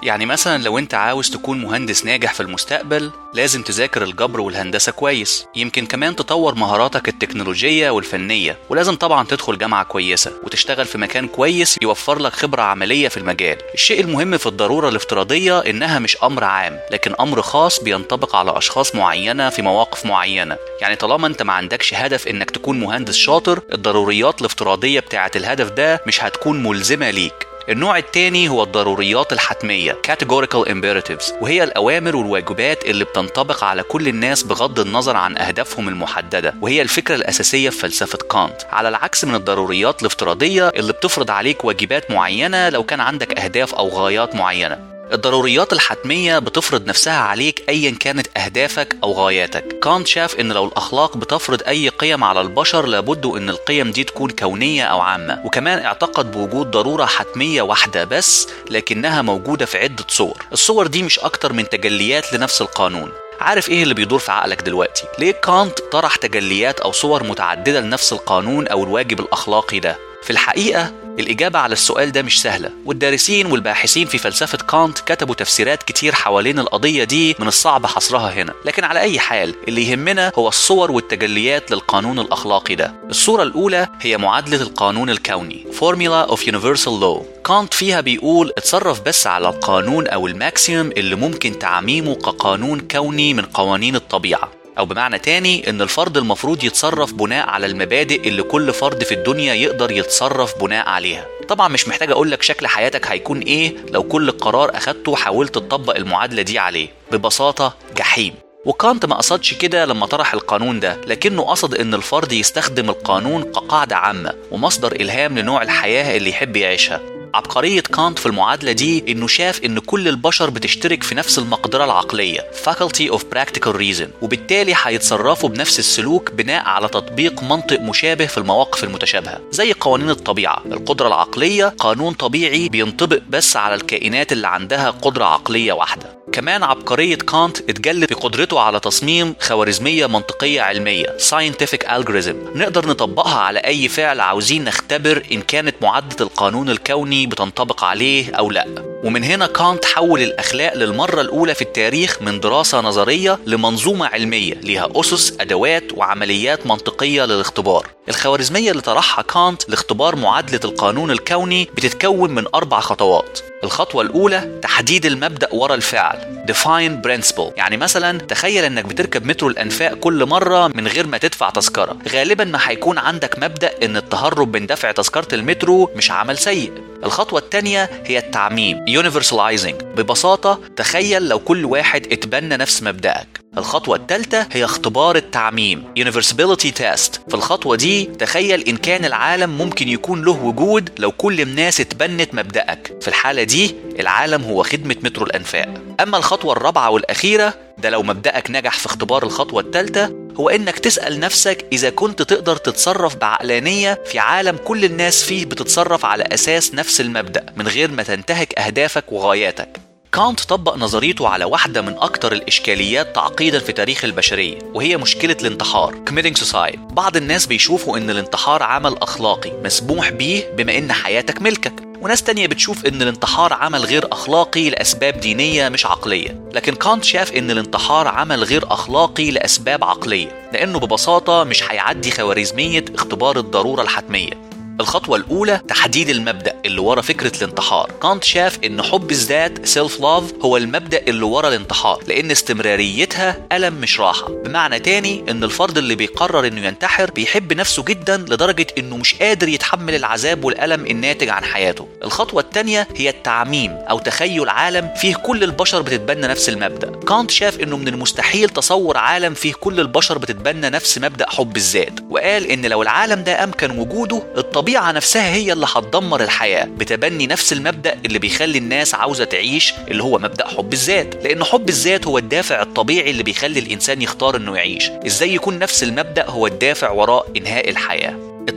يعني مثلا لو انت عاوز تكون مهندس ناجح في المستقبل لازم تذاكر الجبر والهندسة كويس يمكن كمان تطور مهاراتك التكنولوجية والفنية ولازم طبعا تدخل جامعة كويسة وتشتغل في مكان كويس يوفر لك خبرة عملية في المجال الشيء المهم في الضرورة الافتراضية انها مش امر عام لكن امر خاص بينطبق على اشخاص معينة في مواقف معينة يعني طالما انت ما عندكش هدف انك تكون مهندس شاطر الضروريات الافتراضية بتاعة الهدف ده مش هتكون ملزمة ليك النوع الثاني هو الضروريات الحتمية categorical imperatives وهي الأوامر والواجبات اللي بتنطبق على كل الناس بغض النظر عن أهدافهم المحددة وهي الفكرة الأساسية في فلسفة كانت على العكس من الضروريات الافتراضية اللي بتفرض عليك واجبات معينة لو كان عندك أهداف أو غايات معينة الضروريات الحتمية بتفرض نفسها عليك أيا كانت أهدافك أو غاياتك كانت شاف إن لو الأخلاق بتفرض أي قيم على البشر لابد إن القيم دي تكون كونية أو عامة وكمان اعتقد بوجود ضرورة حتمية واحدة بس لكنها موجودة في عدة صور الصور دي مش أكتر من تجليات لنفس القانون عارف ايه اللي بيدور في عقلك دلوقتي ليه كانت طرح تجليات او صور متعدده لنفس القانون او الواجب الاخلاقي ده في الحقيقه الإجابة على السؤال ده مش سهلة والدارسين والباحثين في فلسفة كانت كتبوا تفسيرات كتير حوالين القضية دي من الصعب حصرها هنا لكن على أي حال اللي يهمنا هو الصور والتجليات للقانون الأخلاقي ده الصورة الأولى هي معادلة القانون الكوني Formula of Universal Law كانت فيها بيقول اتصرف بس على القانون أو الماكسيمم اللي ممكن تعميمه كقانون كوني من قوانين الطبيعة أو بمعنى تاني إن الفرد المفروض يتصرف بناء على المبادئ اللي كل فرد في الدنيا يقدر يتصرف بناء عليها طبعا مش محتاج أقول لك شكل حياتك هيكون إيه لو كل قرار أخدته حاولت تطبق المعادلة دي عليه ببساطة جحيم وكانت ما قصدش كده لما طرح القانون ده لكنه قصد ان الفرد يستخدم القانون كقاعدة عامة ومصدر إلهام لنوع الحياة اللي يحب يعيشها عبقرية كانت في المعادلة دي إنه شاف إن كل البشر بتشترك في نفس المقدرة العقلية faculty of practical reason وبالتالي هيتصرفوا بنفس السلوك بناء على تطبيق منطق مشابه في المواقف المتشابهة زي قوانين الطبيعة القدرة العقلية قانون طبيعي بينطبق بس على الكائنات اللي عندها قدرة عقلية واحدة كمان عبقرية كانت اتجلت في قدرته على تصميم خوارزمية منطقية علمية scientific algorithm نقدر نطبقها على أي فعل عاوزين نختبر إن كانت معادلة القانون الكوني بتنطبق عليه أو لأ ومن هنا كانت حول الأخلاق للمرة الأولى في التاريخ من دراسة نظرية لمنظومة علمية لها أسس أدوات وعمليات منطقية للاختبار الخوارزمية اللي طرحها كانت لاختبار معادلة القانون الكوني بتتكون من أربع خطوات الخطوة الأولى تحديد المبدأ ورا الفعل define principle يعني مثلا تخيل انك بتركب مترو الأنفاق كل مرة من غير ما تدفع تذكرة غالبا ما هيكون عندك مبدأ ان التهرب من دفع تذكرة المترو مش عمل سيء الخطوة الثانية هي التعميم universalizing ببساطة تخيل لو كل واحد اتبنى نفس مبدأك الخطوة الثالثة هي اختبار التعميم Universality Test في الخطوة دي تخيل إن كان العالم ممكن يكون له وجود لو كل الناس اتبنت مبدأك في الحالة دي العالم هو خدمة مترو الأنفاق أما الخطوة الرابعة والأخيرة ده لو مبدأك نجح في اختبار الخطوة الثالثة هو إنك تسأل نفسك إذا كنت تقدر تتصرف بعقلانية في عالم كل الناس فيه بتتصرف على أساس نفس المبدأ من غير ما تنتهك أهدافك وغاياتك كانت طبق نظريته على واحدة من أكتر الإشكاليات تعقيدا في تاريخ البشرية وهي مشكلة الانتحار committing suicide بعض الناس بيشوفوا إن الانتحار عمل أخلاقي مسموح بيه بما إن حياتك ملكك وناس تانية بتشوف إن الانتحار عمل غير أخلاقي لأسباب دينية مش عقلية لكن كانت شاف إن الانتحار عمل غير أخلاقي لأسباب عقلية لأنه ببساطة مش هيعدي خوارزمية اختبار الضرورة الحتمية الخطوة الأولى تحديد المبدأ اللي ورا فكرة الانتحار كانت شاف إن حب الذات سيلف لاف هو المبدأ اللي ورا الانتحار لأن استمراريتها ألم مش راحة بمعنى تاني إن الفرد اللي بيقرر إنه ينتحر بيحب نفسه جدا لدرجة إنه مش قادر يتحمل العذاب والألم الناتج عن حياته الخطوة الثانية هي التعميم أو تخيل عالم فيه كل البشر بتتبنى نفس المبدأ كانت شاف إنه من المستحيل تصور عالم فيه كل البشر بتتبنى نفس مبدأ حب الذات وقال إن لو العالم ده أمكن وجوده الطبيعة نفسها هي اللي هتدمر الحياة بتبني نفس المبدأ اللي بيخلي الناس عاوزة تعيش اللي هو مبدأ حب الذات لأن حب الذات هو الدافع الطبيعي اللي بيخلي الإنسان يختار إنه يعيش إزاي يكون نفس المبدأ هو الدافع وراء إنهاء الحياة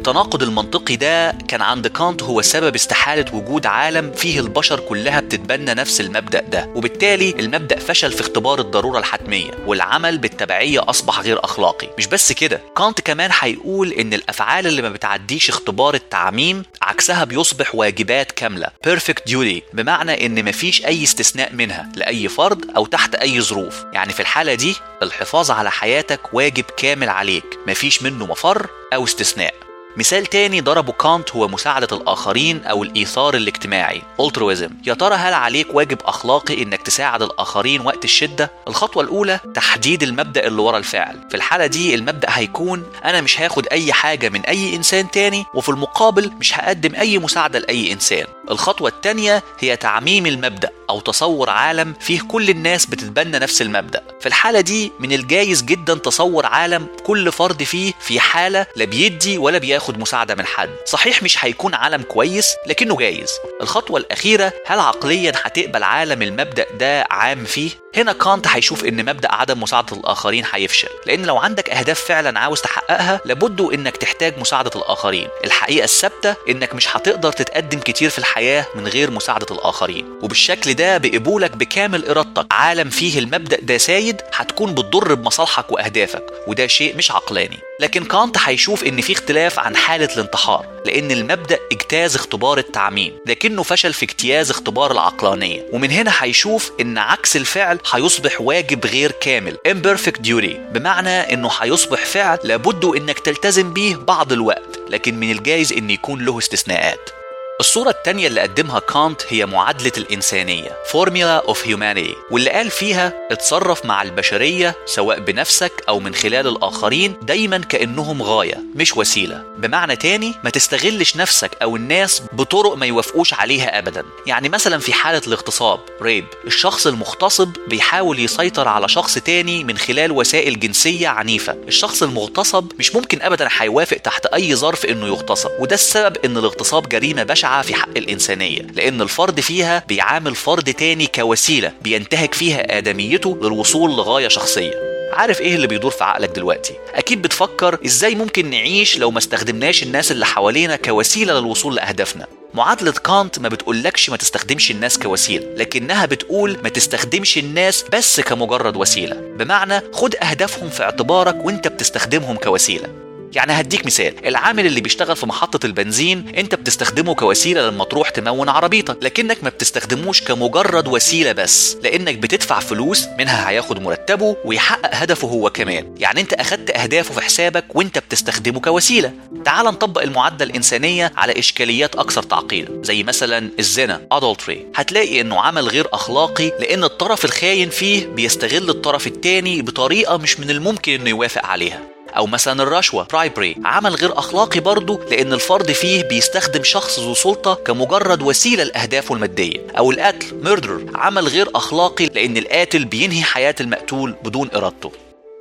التناقض المنطقي ده كان عند كانت هو سبب استحالة وجود عالم فيه البشر كلها بتتبنى نفس المبدأ ده وبالتالي المبدأ فشل في اختبار الضرورة الحتمية والعمل بالتبعية أصبح غير أخلاقي مش بس كده كانت كمان هيقول إن الأفعال اللي ما بتعديش اختبار التعميم عكسها بيصبح واجبات كاملة perfect duty بمعنى إن مفيش أي استثناء منها لأي فرد أو تحت أي ظروف يعني في الحالة دي الحفاظ على حياتك واجب كامل عليك مفيش منه مفر أو استثناء مثال تاني ضربه كانت هو مساعدة الآخرين أو الإيثار الاجتماعي altruism يا ترى هل عليك واجب أخلاقي إنك تساعد الآخرين وقت الشدة؟ الخطوة الأولى تحديد المبدأ اللي ورا الفعل في الحالة دي المبدأ هيكون أنا مش هاخد أي حاجة من أي إنسان تاني وفي المقابل مش هقدم أي مساعدة لأي إنسان الخطوة التانية هي تعميم المبدأ أو تصور عالم فيه كل الناس بتتبنى نفس المبدأ في الحالة دي من الجايز جدا تصور عالم كل فرد فيه في حالة لا بيدي ولا بياخد مساعدة من حد صحيح مش هيكون عالم كويس لكنه جايز الخطوة الأخيرة هل عقليا هتقبل عالم المبدأ ده عام فيه هنا كانت هيشوف ان مبدا عدم مساعده الاخرين هيفشل لان لو عندك اهداف فعلا عاوز تحققها لابد انك تحتاج مساعده الاخرين الحقيقه الثابته انك مش هتقدر تتقدم كتير في الحياه من غير مساعده الاخرين وبالشكل ده بقبولك بكامل ارادتك عالم فيه المبدا ده سايد هتكون بتضر بمصالحك واهدافك وده شيء مش عقلاني لكن كانت هيشوف ان في اختلاف عن حاله الانتحار لان المبدا اجتاز اختبار التعميم لكنه فشل في اجتياز اختبار العقلانيه ومن هنا هيشوف ان عكس الفعل هيصبح واجب غير كامل imperfect duty بمعنى انه هيصبح فعل لابد انك تلتزم بيه بعض الوقت لكن من الجايز ان يكون له استثناءات الصورة التانية اللي قدمها كانت هي معادلة الإنسانية Formula of Humanity واللي قال فيها اتصرف مع البشرية سواء بنفسك أو من خلال الآخرين دايما كأنهم غاية مش وسيلة بمعنى تاني ما تستغلش نفسك أو الناس بطرق ما يوافقوش عليها أبدا يعني مثلا في حالة الاغتصاب ريب الشخص المغتصب بيحاول يسيطر على شخص تاني من خلال وسائل جنسية عنيفة الشخص المغتصب مش ممكن أبدا هيوافق تحت أي ظرف إنه يغتصب وده السبب إن الاغتصاب جريمة بشعة في حق الإنسانية لأن الفرد فيها بيعامل فرد تاني كوسيلة بينتهك فيها آدميته للوصول لغاية شخصية عارف ايه اللي بيدور في عقلك دلوقتي اكيد بتفكر ازاي ممكن نعيش لو ما استخدمناش الناس اللي حوالينا كوسيله للوصول لاهدافنا معادلة كانت ما بتقولكش ما تستخدمش الناس كوسيلة لكنها بتقول ما تستخدمش الناس بس كمجرد وسيلة بمعنى خد أهدافهم في اعتبارك وانت بتستخدمهم كوسيلة يعني هديك مثال العامل اللي بيشتغل في محطة البنزين انت بتستخدمه كوسيلة لما تروح تمون عربيتك لكنك ما بتستخدموش كمجرد وسيلة بس لانك بتدفع فلوس منها هياخد مرتبه ويحقق هدفه هو كمان يعني انت اخدت اهدافه في حسابك وانت بتستخدمه كوسيلة تعال نطبق المعادلة الإنسانية على إشكاليات أكثر تعقيدا زي مثلا الزنا adultery هتلاقي إنه عمل غير أخلاقي لأن الطرف الخاين فيه بيستغل الطرف التاني بطريقة مش من الممكن إنه يوافق عليها او مثلا الرشوه برايبري عمل غير اخلاقي برضه لان الفرد فيه بيستخدم شخص ذو سلطه كمجرد وسيله لاهدافه الماديه او القتل ميردر عمل غير اخلاقي لان القاتل بينهي حياه المقتول بدون ارادته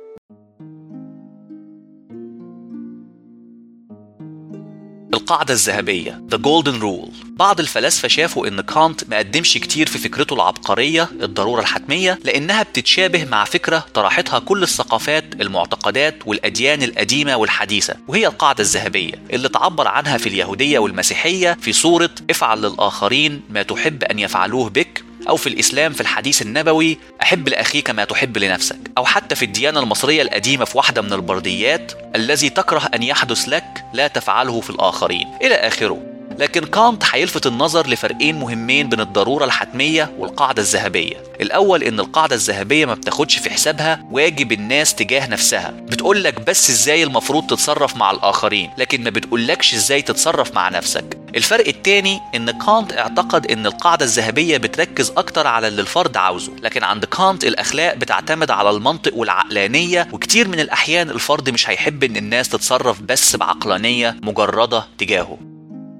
القاعدة الذهبية The Golden Rule بعض الفلاسفة شافوا إن كانت ما قدمش كتير في فكرته العبقرية الضرورة الحتمية لأنها بتتشابه مع فكرة طرحتها كل الثقافات المعتقدات والأديان القديمة والحديثة وهي القاعدة الذهبية اللي تعبر عنها في اليهودية والمسيحية في صورة افعل للآخرين ما تحب أن يفعلوه بك أو في الإسلام في الحديث النبوي أحب لأخيك ما تحب لنفسك أو حتى في الديانة المصرية القديمة في واحدة من البرديات الذي تكره أن يحدث لك لا تفعله في الآخرين إلى آخره لكن كانت هيلفت النظر لفرقين مهمين بين الضرورة الحتمية والقاعدة الذهبية الأول إن القاعدة الذهبية ما بتاخدش في حسابها واجب الناس تجاه نفسها بتقولك بس إزاي المفروض تتصرف مع الآخرين لكن ما بتقولكش إزاي تتصرف مع نفسك الفرق التاني إن كانت اعتقد إن القاعدة الذهبية بتركز أكتر على اللي الفرد عاوزه لكن عند كانت الأخلاق بتعتمد على المنطق والعقلانية وكتير من الأحيان الفرد مش هيحب إن الناس تتصرف بس بعقلانية مجردة تجاهه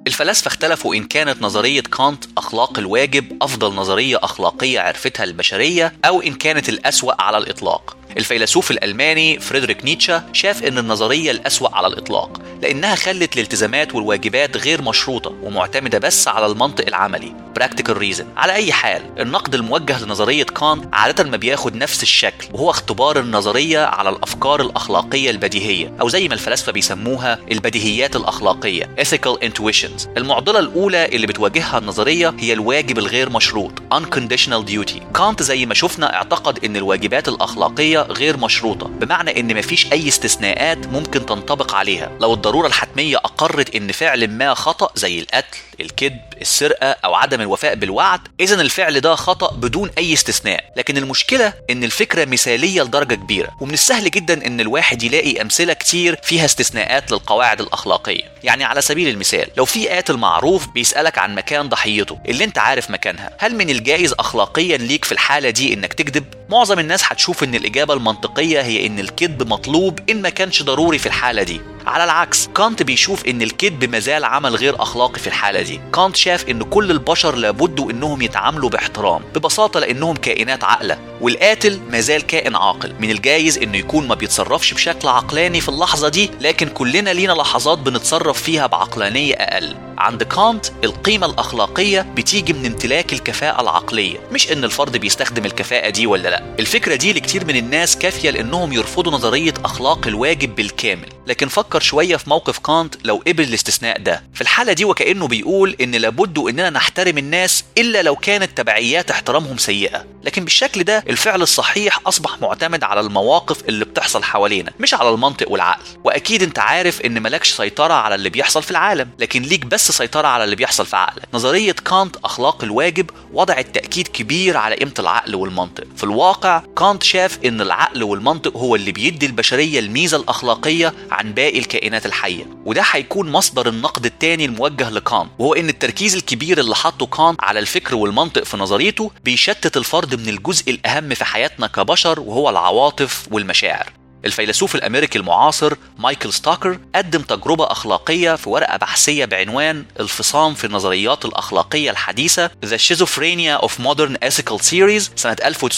الفلاسفة اختلفوا إن كانت نظرية كانت أخلاق الواجب أفضل نظرية أخلاقية عرفتها البشرية أو إن كانت الأسوأ على الإطلاق الفيلسوف الألماني فريدريك نيتشه شاف إن النظرية الأسوأ على الإطلاق لأنها خلت الالتزامات والواجبات غير مشروطة ومعتمدة بس على المنطق العملي practical reason على أي حال النقد الموجه لنظرية كانت عادة ما بياخد نفس الشكل وهو اختبار النظرية على الأفكار الأخلاقية البديهية أو زي ما الفلاسفة بيسموها البديهيات الأخلاقية ethical intuitions المعضلة الأولى اللي بتواجهها النظرية هي الواجب الغير مشروط unconditional duty كانت زي ما شفنا اعتقد إن الواجبات الأخلاقية غير مشروطة بمعنى إن مفيش أي استثناءات ممكن تنطبق عليها لو الضرورة الحتمية أقرت إن فعل ما خطأ زي القتل الكذب السرقة أو عدم الوفاء بالوعد إذا الفعل ده خطأ بدون أي استثناء لكن المشكلة إن الفكرة مثالية لدرجة كبيرة ومن السهل جدا إن الواحد يلاقي أمثلة كتير فيها استثناءات للقواعد الأخلاقية يعني على سبيل المثال لو في قاتل معروف بيسألك عن مكان ضحيته اللي انت عارف مكانها هل من الجائز أخلاقيا ليك في الحالة دي إنك تكذب معظم الناس هتشوف إن الإجابة المنطقية هي إن الكذب مطلوب إن ما كانش ضروري في الحالة دي على العكس كانت بيشوف ان الكذب مازال عمل غير اخلاقي في الحاله دي كانت شاف ان كل البشر لابد انهم يتعاملوا باحترام ببساطه لانهم كائنات عاقله والقاتل مازال كائن عاقل من الجايز انه يكون ما بيتصرفش بشكل عقلاني في اللحظه دي لكن كلنا لينا لحظات بنتصرف فيها بعقلانيه اقل عند كانت القيمة الأخلاقية بتيجي من امتلاك الكفاءة العقلية مش إن الفرد بيستخدم الكفاءة دي ولا لا الفكرة دي لكتير من الناس كافية لأنهم يرفضوا نظرية أخلاق الواجب بالكامل لكن فكر شوية في موقف كانت لو قبل الاستثناء ده في الحالة دي وكأنه بيقول إن لابد إننا نحترم الناس إلا لو كانت تبعيات احترامهم سيئة لكن بالشكل ده الفعل الصحيح أصبح معتمد على المواقف اللي بتحصل حوالينا مش على المنطق والعقل وأكيد أنت عارف إن ملكش سيطرة على اللي بيحصل في العالم لكن ليك بس سيطرة على اللي بيحصل في عقلك نظرية كانت أخلاق الواجب وضعت تأكيد كبير على قيمة العقل والمنطق في الواقع كانت شاف إن العقل والمنطق هو اللي بيدي البشرية الميزة الأخلاقية عن باقي الكائنات الحية وده هيكون مصدر النقد التاني الموجه لكانت وهو إن التركيز الكبير اللي حطه كانت على الفكر والمنطق في نظريته بيشتت الفرد من الجزء الأهم في حياتنا كبشر وهو العواطف والمشاعر الفيلسوف الامريكي المعاصر مايكل ستاكر قدم تجربه اخلاقيه في ورقه بحثيه بعنوان الفصام في النظريات الاخلاقيه الحديثه The Schizophrenia of Modern Ethical Theories سنه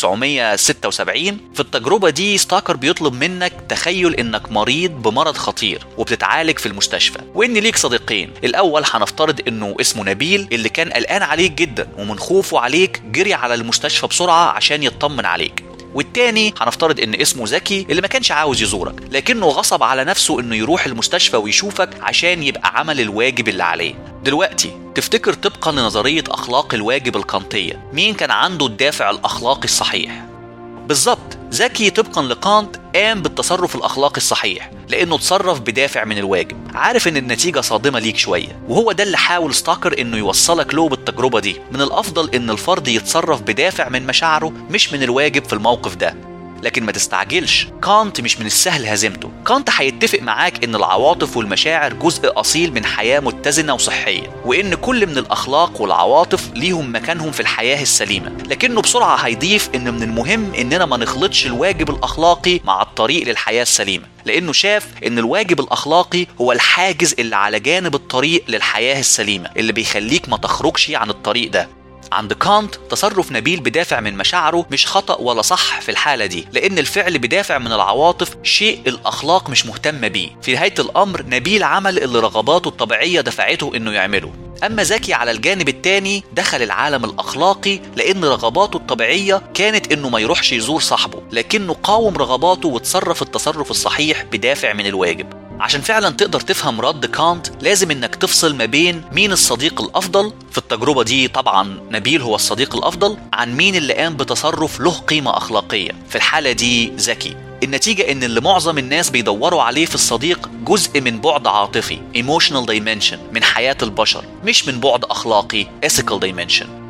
1976 في التجربه دي ستاكر بيطلب منك تخيل انك مريض بمرض خطير وبتتعالج في المستشفى وان ليك صديقين الاول هنفترض انه اسمه نبيل اللي كان قلقان عليك جدا ومن خوفه عليك جري على المستشفى بسرعه عشان يطمن عليك والتاني هنفترض ان اسمه زكي اللي ما كانش عاوز يزورك لكنه غصب على نفسه انه يروح المستشفى ويشوفك عشان يبقى عمل الواجب اللي عليه دلوقتي تفتكر طبقا لنظرية أخلاق الواجب الكانتية مين كان عنده الدافع الأخلاقي الصحيح؟ بالظبط زكي طبقا لكانت قام بالتصرف الأخلاقي الصحيح لأنه تصرف بدافع من الواجب عارف إن النتيجة صادمة ليك شوية وهو ده اللي حاول ستاكر إنه يوصلك له بالتجربة دي من الأفضل إن الفرد يتصرف بدافع من مشاعره مش من الواجب في الموقف ده لكن ما تستعجلش كانت مش من السهل هزيمته كانت هيتفق معاك ان العواطف والمشاعر جزء اصيل من حياه متزنه وصحيه وان كل من الاخلاق والعواطف ليهم مكانهم في الحياه السليمه لكنه بسرعه هيضيف ان من المهم اننا ما نخلطش الواجب الاخلاقي مع الطريق للحياه السليمه لانه شاف ان الواجب الاخلاقي هو الحاجز اللي على جانب الطريق للحياه السليمه اللي بيخليك ما تخرجش عن الطريق ده عند كانت تصرف نبيل بدافع من مشاعره مش خطأ ولا صح في الحالة دي لأن الفعل بدافع من العواطف شيء الأخلاق مش مهتمة بيه في نهاية الأمر نبيل عمل اللي رغباته الطبيعية دفعته إنه يعمله أما زكي على الجانب التاني دخل العالم الأخلاقي لأن رغباته الطبيعية كانت إنه ما يروحش يزور صاحبه لكنه قاوم رغباته وتصرف التصرف الصحيح بدافع من الواجب عشان فعلا تقدر تفهم رد كانت لازم انك تفصل ما بين مين الصديق الافضل في التجربه دي طبعا نبيل هو الصديق الافضل عن مين اللي قام بتصرف له قيمه اخلاقيه في الحاله دي ذكي النتيجة إن اللي معظم الناس بيدوروا عليه في الصديق جزء من بعد عاطفي emotional dimension من حياة البشر مش من بعد أخلاقي ethical dimension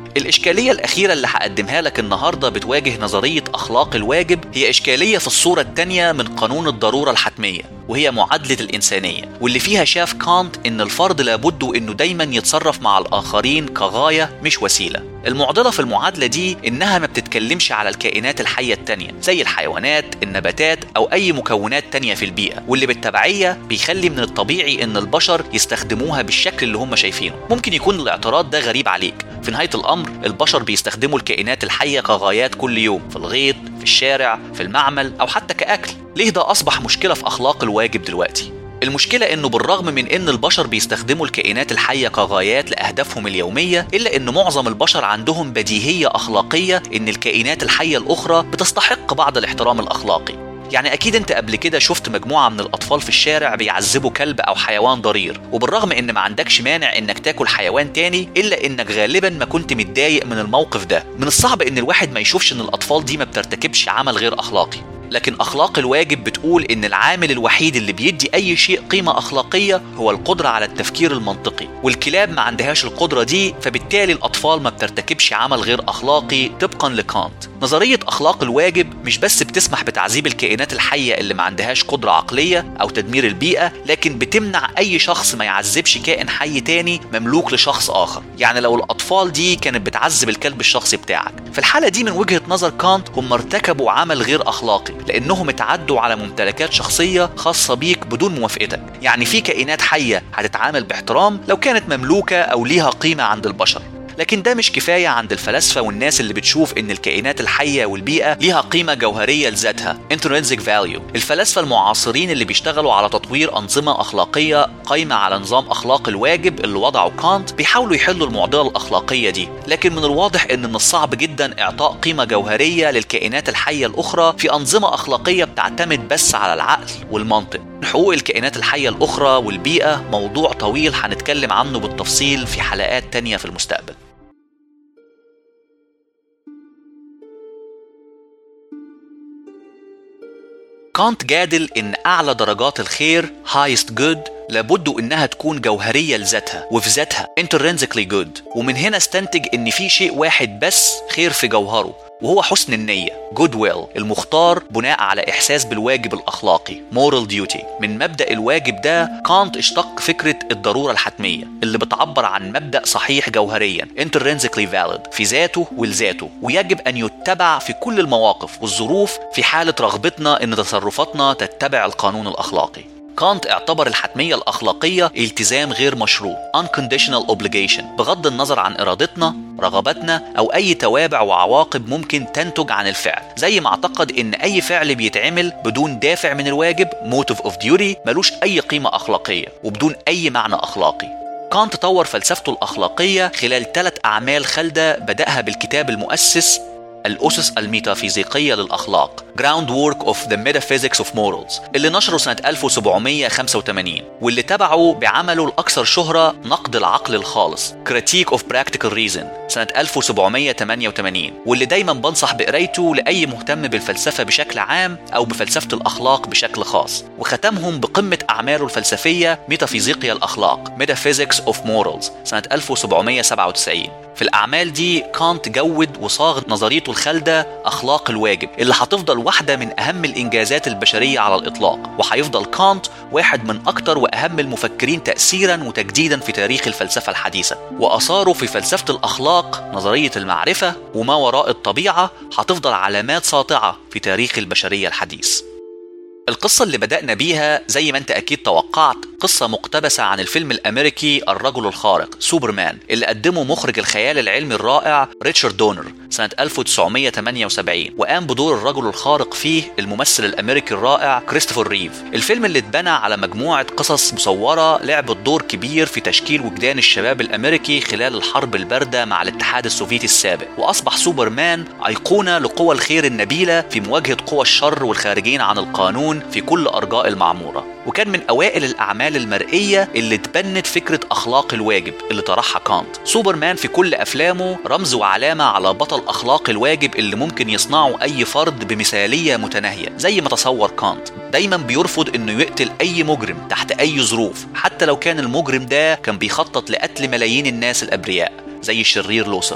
الإشكالية الأخيرة اللي هقدمها لك النهاردة بتواجه نظرية أخلاق الواجب هي إشكالية في الصورة التانية من قانون الضرورة الحتمية وهي معادلة الإنسانية واللي فيها شاف كانت إن الفرد لابد إنه دايما يتصرف مع الآخرين كغاية مش وسيلة المعضلة في المعادلة دي إنها ما بتتكلمش على الكائنات الحية التانية زي الحيوانات النباتات أو أي مكونات تانية في البيئة واللي بالتبعية بيخلي من الطبيعي إن البشر يستخدموها بالشكل اللي هم شايفينه ممكن يكون الاعتراض ده غريب عليك في نهاية الأمر البشر بيستخدموا الكائنات الحية كغايات كل يوم في الغيط في الشارع في المعمل أو حتى كأكل ليه ده أصبح مشكلة في أخلاق الواجب دلوقتي المشكلة إنه بالرغم من إن البشر بيستخدموا الكائنات الحية كغايات لأهدافهم اليومية إلا إن معظم البشر عندهم بديهية أخلاقية إن الكائنات الحية الأخرى بتستحق بعض الاحترام الأخلاقي يعني أكيد أنت قبل كده شفت مجموعة من الأطفال في الشارع بيعذبوا كلب أو حيوان ضرير وبالرغم إن ما عندكش مانع إنك تاكل حيوان تاني إلا إنك غالبا ما كنت متضايق من الموقف ده من الصعب إن الواحد ما يشوفش إن الأطفال دي ما بترتكبش عمل غير أخلاقي لكن أخلاق الواجب بتقول إن العامل الوحيد اللي بيدي أي شيء قيمة أخلاقية هو القدرة على التفكير المنطقي والكلاب ما عندهاش القدرة دي فبالتالي الأطفال ما بترتكبش عمل غير أخلاقي طبقا لكانت نظرية أخلاق الواجب مش بس بتسمح بتعذيب الكائنات الحية اللي ما عندهاش قدرة عقلية أو تدمير البيئة لكن بتمنع أي شخص ما يعذبش كائن حي تاني مملوك لشخص آخر يعني لو الأطفال دي كانت بتعذب الكلب الشخصي بتاعك في الحالة دي من وجهة نظر كانت هم ارتكبوا عمل غير أخلاقي لأنهم اتعدوا على ممتلكات شخصية خاصة بيك بدون موافقتك يعني في كائنات حية هتتعامل باحترام لو كانت مملوكة أو ليها قيمة عند البشر لكن ده مش كفاية عند الفلاسفة والناس اللي بتشوف إن الكائنات الحية والبيئة ليها قيمة جوهرية لذاتها intrinsic value الفلاسفة المعاصرين اللي بيشتغلوا على تطوير أنظمة أخلاقية قايمة على نظام أخلاق الواجب اللي وضعه كانت بيحاولوا يحلوا المعضلة الأخلاقية دي لكن من الواضح إن من الصعب جدا إعطاء قيمة جوهرية للكائنات الحية الأخرى في أنظمة أخلاقية بتعتمد بس على العقل والمنطق حقوق الكائنات الحية الأخرى والبيئة موضوع طويل هنتكلم عنه بالتفصيل في حلقات تانية في المستقبل كانت جادل إن أعلى درجات الخير highest good لابد إنها تكون جوهرية لذاتها وفي ذاتها intrinsically good ومن هنا استنتج إن في شيء واحد بس خير في جوهره وهو حسن النية good will المختار بناء على إحساس بالواجب الأخلاقي moral duty من مبدأ الواجب ده كانت اشتق فكرة الضرورة الحتمية اللي بتعبر عن مبدأ صحيح جوهريا intrinsically valid في ذاته ولذاته ويجب أن يتبع في كل المواقف والظروف في حالة رغبتنا أن تصرفاتنا تتبع القانون الأخلاقي كانت اعتبر الحتمية الأخلاقية التزام غير مشروط unconditional obligation بغض النظر عن إرادتنا رغباتنا أو أي توابع وعواقب ممكن تنتج عن الفعل زي ما اعتقد إن أي فعل بيتعمل بدون دافع من الواجب motive of duty ملوش أي قيمة أخلاقية وبدون أي معنى أخلاقي كانت طور فلسفته الأخلاقية خلال ثلاث أعمال خالدة بدأها بالكتاب المؤسس الأسس الميتافيزيقية للأخلاق Groundwork of the Metaphysics of Morals اللي نشره سنة 1785 واللي تبعه بعمله الأكثر شهرة نقد العقل الخالص Critique of Practical Reason سنة 1788 واللي دايما بنصح بقرايته لأي مهتم بالفلسفة بشكل عام أو بفلسفة الأخلاق بشكل خاص وختمهم بقمة أعماله الفلسفية ميتافيزيقيا الأخلاق Metaphysics of Morals سنة 1797 في الأعمال دي كانت جود وصاغ نظريته الخالدة أخلاق الواجب اللي هتفضل واحدة من أهم الإنجازات البشرية على الإطلاق وهيفضل كانت واحد من أكتر وأهم المفكرين تأثيرا وتجديدا في تاريخ الفلسفة الحديثة وأثاره في فلسفة الأخلاق نظرية المعرفة وما وراء الطبيعة هتفضل علامات ساطعة في تاريخ البشرية الحديث القصة اللي بدأنا بيها زي ما انت أكيد توقعت قصة مقتبسة عن الفيلم الأمريكي الرجل الخارق سوبرمان اللي قدمه مخرج الخيال العلمي الرائع ريتشارد دونر سنة 1978 وقام بدور الرجل الخارق فيه الممثل الأمريكي الرائع كريستوفر ريف الفيلم اللي اتبنى على مجموعة قصص مصورة لعبت دور كبير في تشكيل وجدان الشباب الأمريكي خلال الحرب الباردة مع الاتحاد السوفيتي السابق وأصبح سوبرمان أيقونة لقوى الخير النبيلة في مواجهة قوى الشر والخارجين عن القانون في كل أرجاء المعمورة وكان من أوائل الأعمال المرئية اللي تبنت فكرة أخلاق الواجب اللي طرحها كانت سوبرمان في كل أفلامه رمز وعلامة على بطل أخلاق الواجب اللي ممكن يصنعه أي فرد بمثالية متناهية زي ما تصور كانت دايما بيرفض انه يقتل اي مجرم تحت اي ظروف حتى لو كان المجرم ده كان بيخطط لقتل ملايين الناس الابرياء زي الشرير لوسر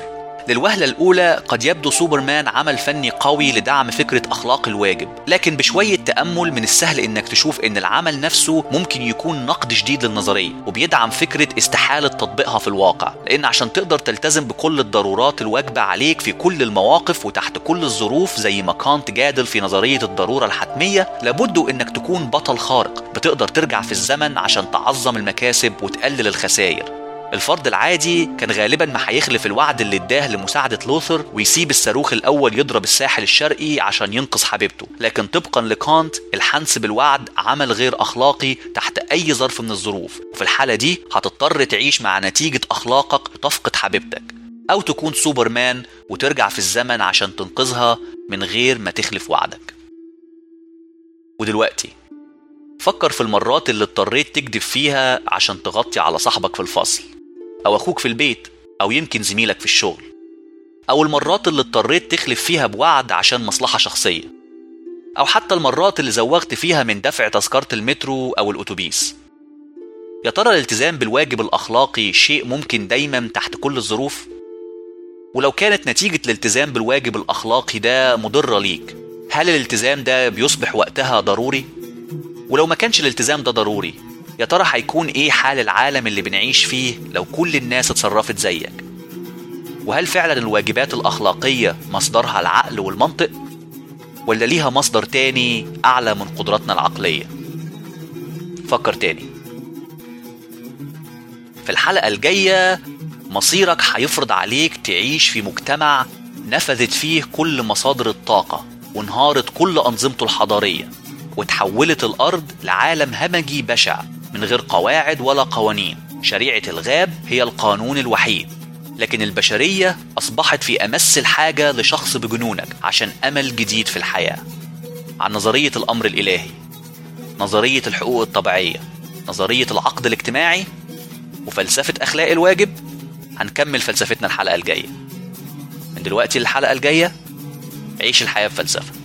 للوهلة الأولى قد يبدو سوبرمان عمل فني قوي لدعم فكرة أخلاق الواجب لكن بشوية تأمل من السهل إنك تشوف إن العمل نفسه ممكن يكون نقد شديد للنظرية وبيدعم فكرة استحالة تطبيقها في الواقع لأن عشان تقدر تلتزم بكل الضرورات الواجبة عليك في كل المواقف وتحت كل الظروف زي ما كانت جادل في نظرية الضرورة الحتمية لابد إنك تكون بطل خارق بتقدر ترجع في الزمن عشان تعظم المكاسب وتقلل الخسائر الفرد العادي كان غالبا ما هيخلف الوعد اللي اداه لمساعدة لوثر ويسيب الصاروخ الأول يضرب الساحل الشرقي عشان ينقذ حبيبته لكن طبقا لكانت الحنس بالوعد عمل غير أخلاقي تحت أي ظرف من الظروف وفي الحالة دي هتضطر تعيش مع نتيجة أخلاقك وتفقد حبيبتك أو تكون سوبرمان وترجع في الزمن عشان تنقذها من غير ما تخلف وعدك ودلوقتي فكر في المرات اللي اضطريت تكذب فيها عشان تغطي على صاحبك في الفصل أو أخوك في البيت أو يمكن زميلك في الشغل أو المرات اللي اضطريت تخلف فيها بوعد عشان مصلحة شخصية أو حتى المرات اللي زوغت فيها من دفع تذكرة المترو أو الأتوبيس يا ترى الالتزام بالواجب الأخلاقي شيء ممكن دايما تحت كل الظروف؟ ولو كانت نتيجة الالتزام بالواجب الأخلاقي ده مضرة ليك هل الالتزام ده بيصبح وقتها ضروري؟ ولو ما كانش الالتزام ده ضروري يا ترى هيكون ايه حال العالم اللي بنعيش فيه لو كل الناس اتصرفت زيك وهل فعلا الواجبات الأخلاقية مصدرها العقل والمنطق ولا ليها مصدر تاني أعلى من قدراتنا العقلية فكر تاني في الحلقة الجاية مصيرك هيفرض عليك تعيش في مجتمع نفذت فيه كل مصادر الطاقة وانهارت كل أنظمته الحضارية وتحولت الأرض لعالم همجي بشع من غير قواعد ولا قوانين شريعة الغاب هي القانون الوحيد لكن البشرية أصبحت في أمس الحاجة لشخص بجنونك عشان أمل جديد في الحياة عن نظرية الأمر الإلهي نظرية الحقوق الطبيعية نظرية العقد الاجتماعي وفلسفة أخلاق الواجب هنكمل فلسفتنا الحلقة الجاية من دلوقتي للحلقة الجاية عيش الحياة بفلسفة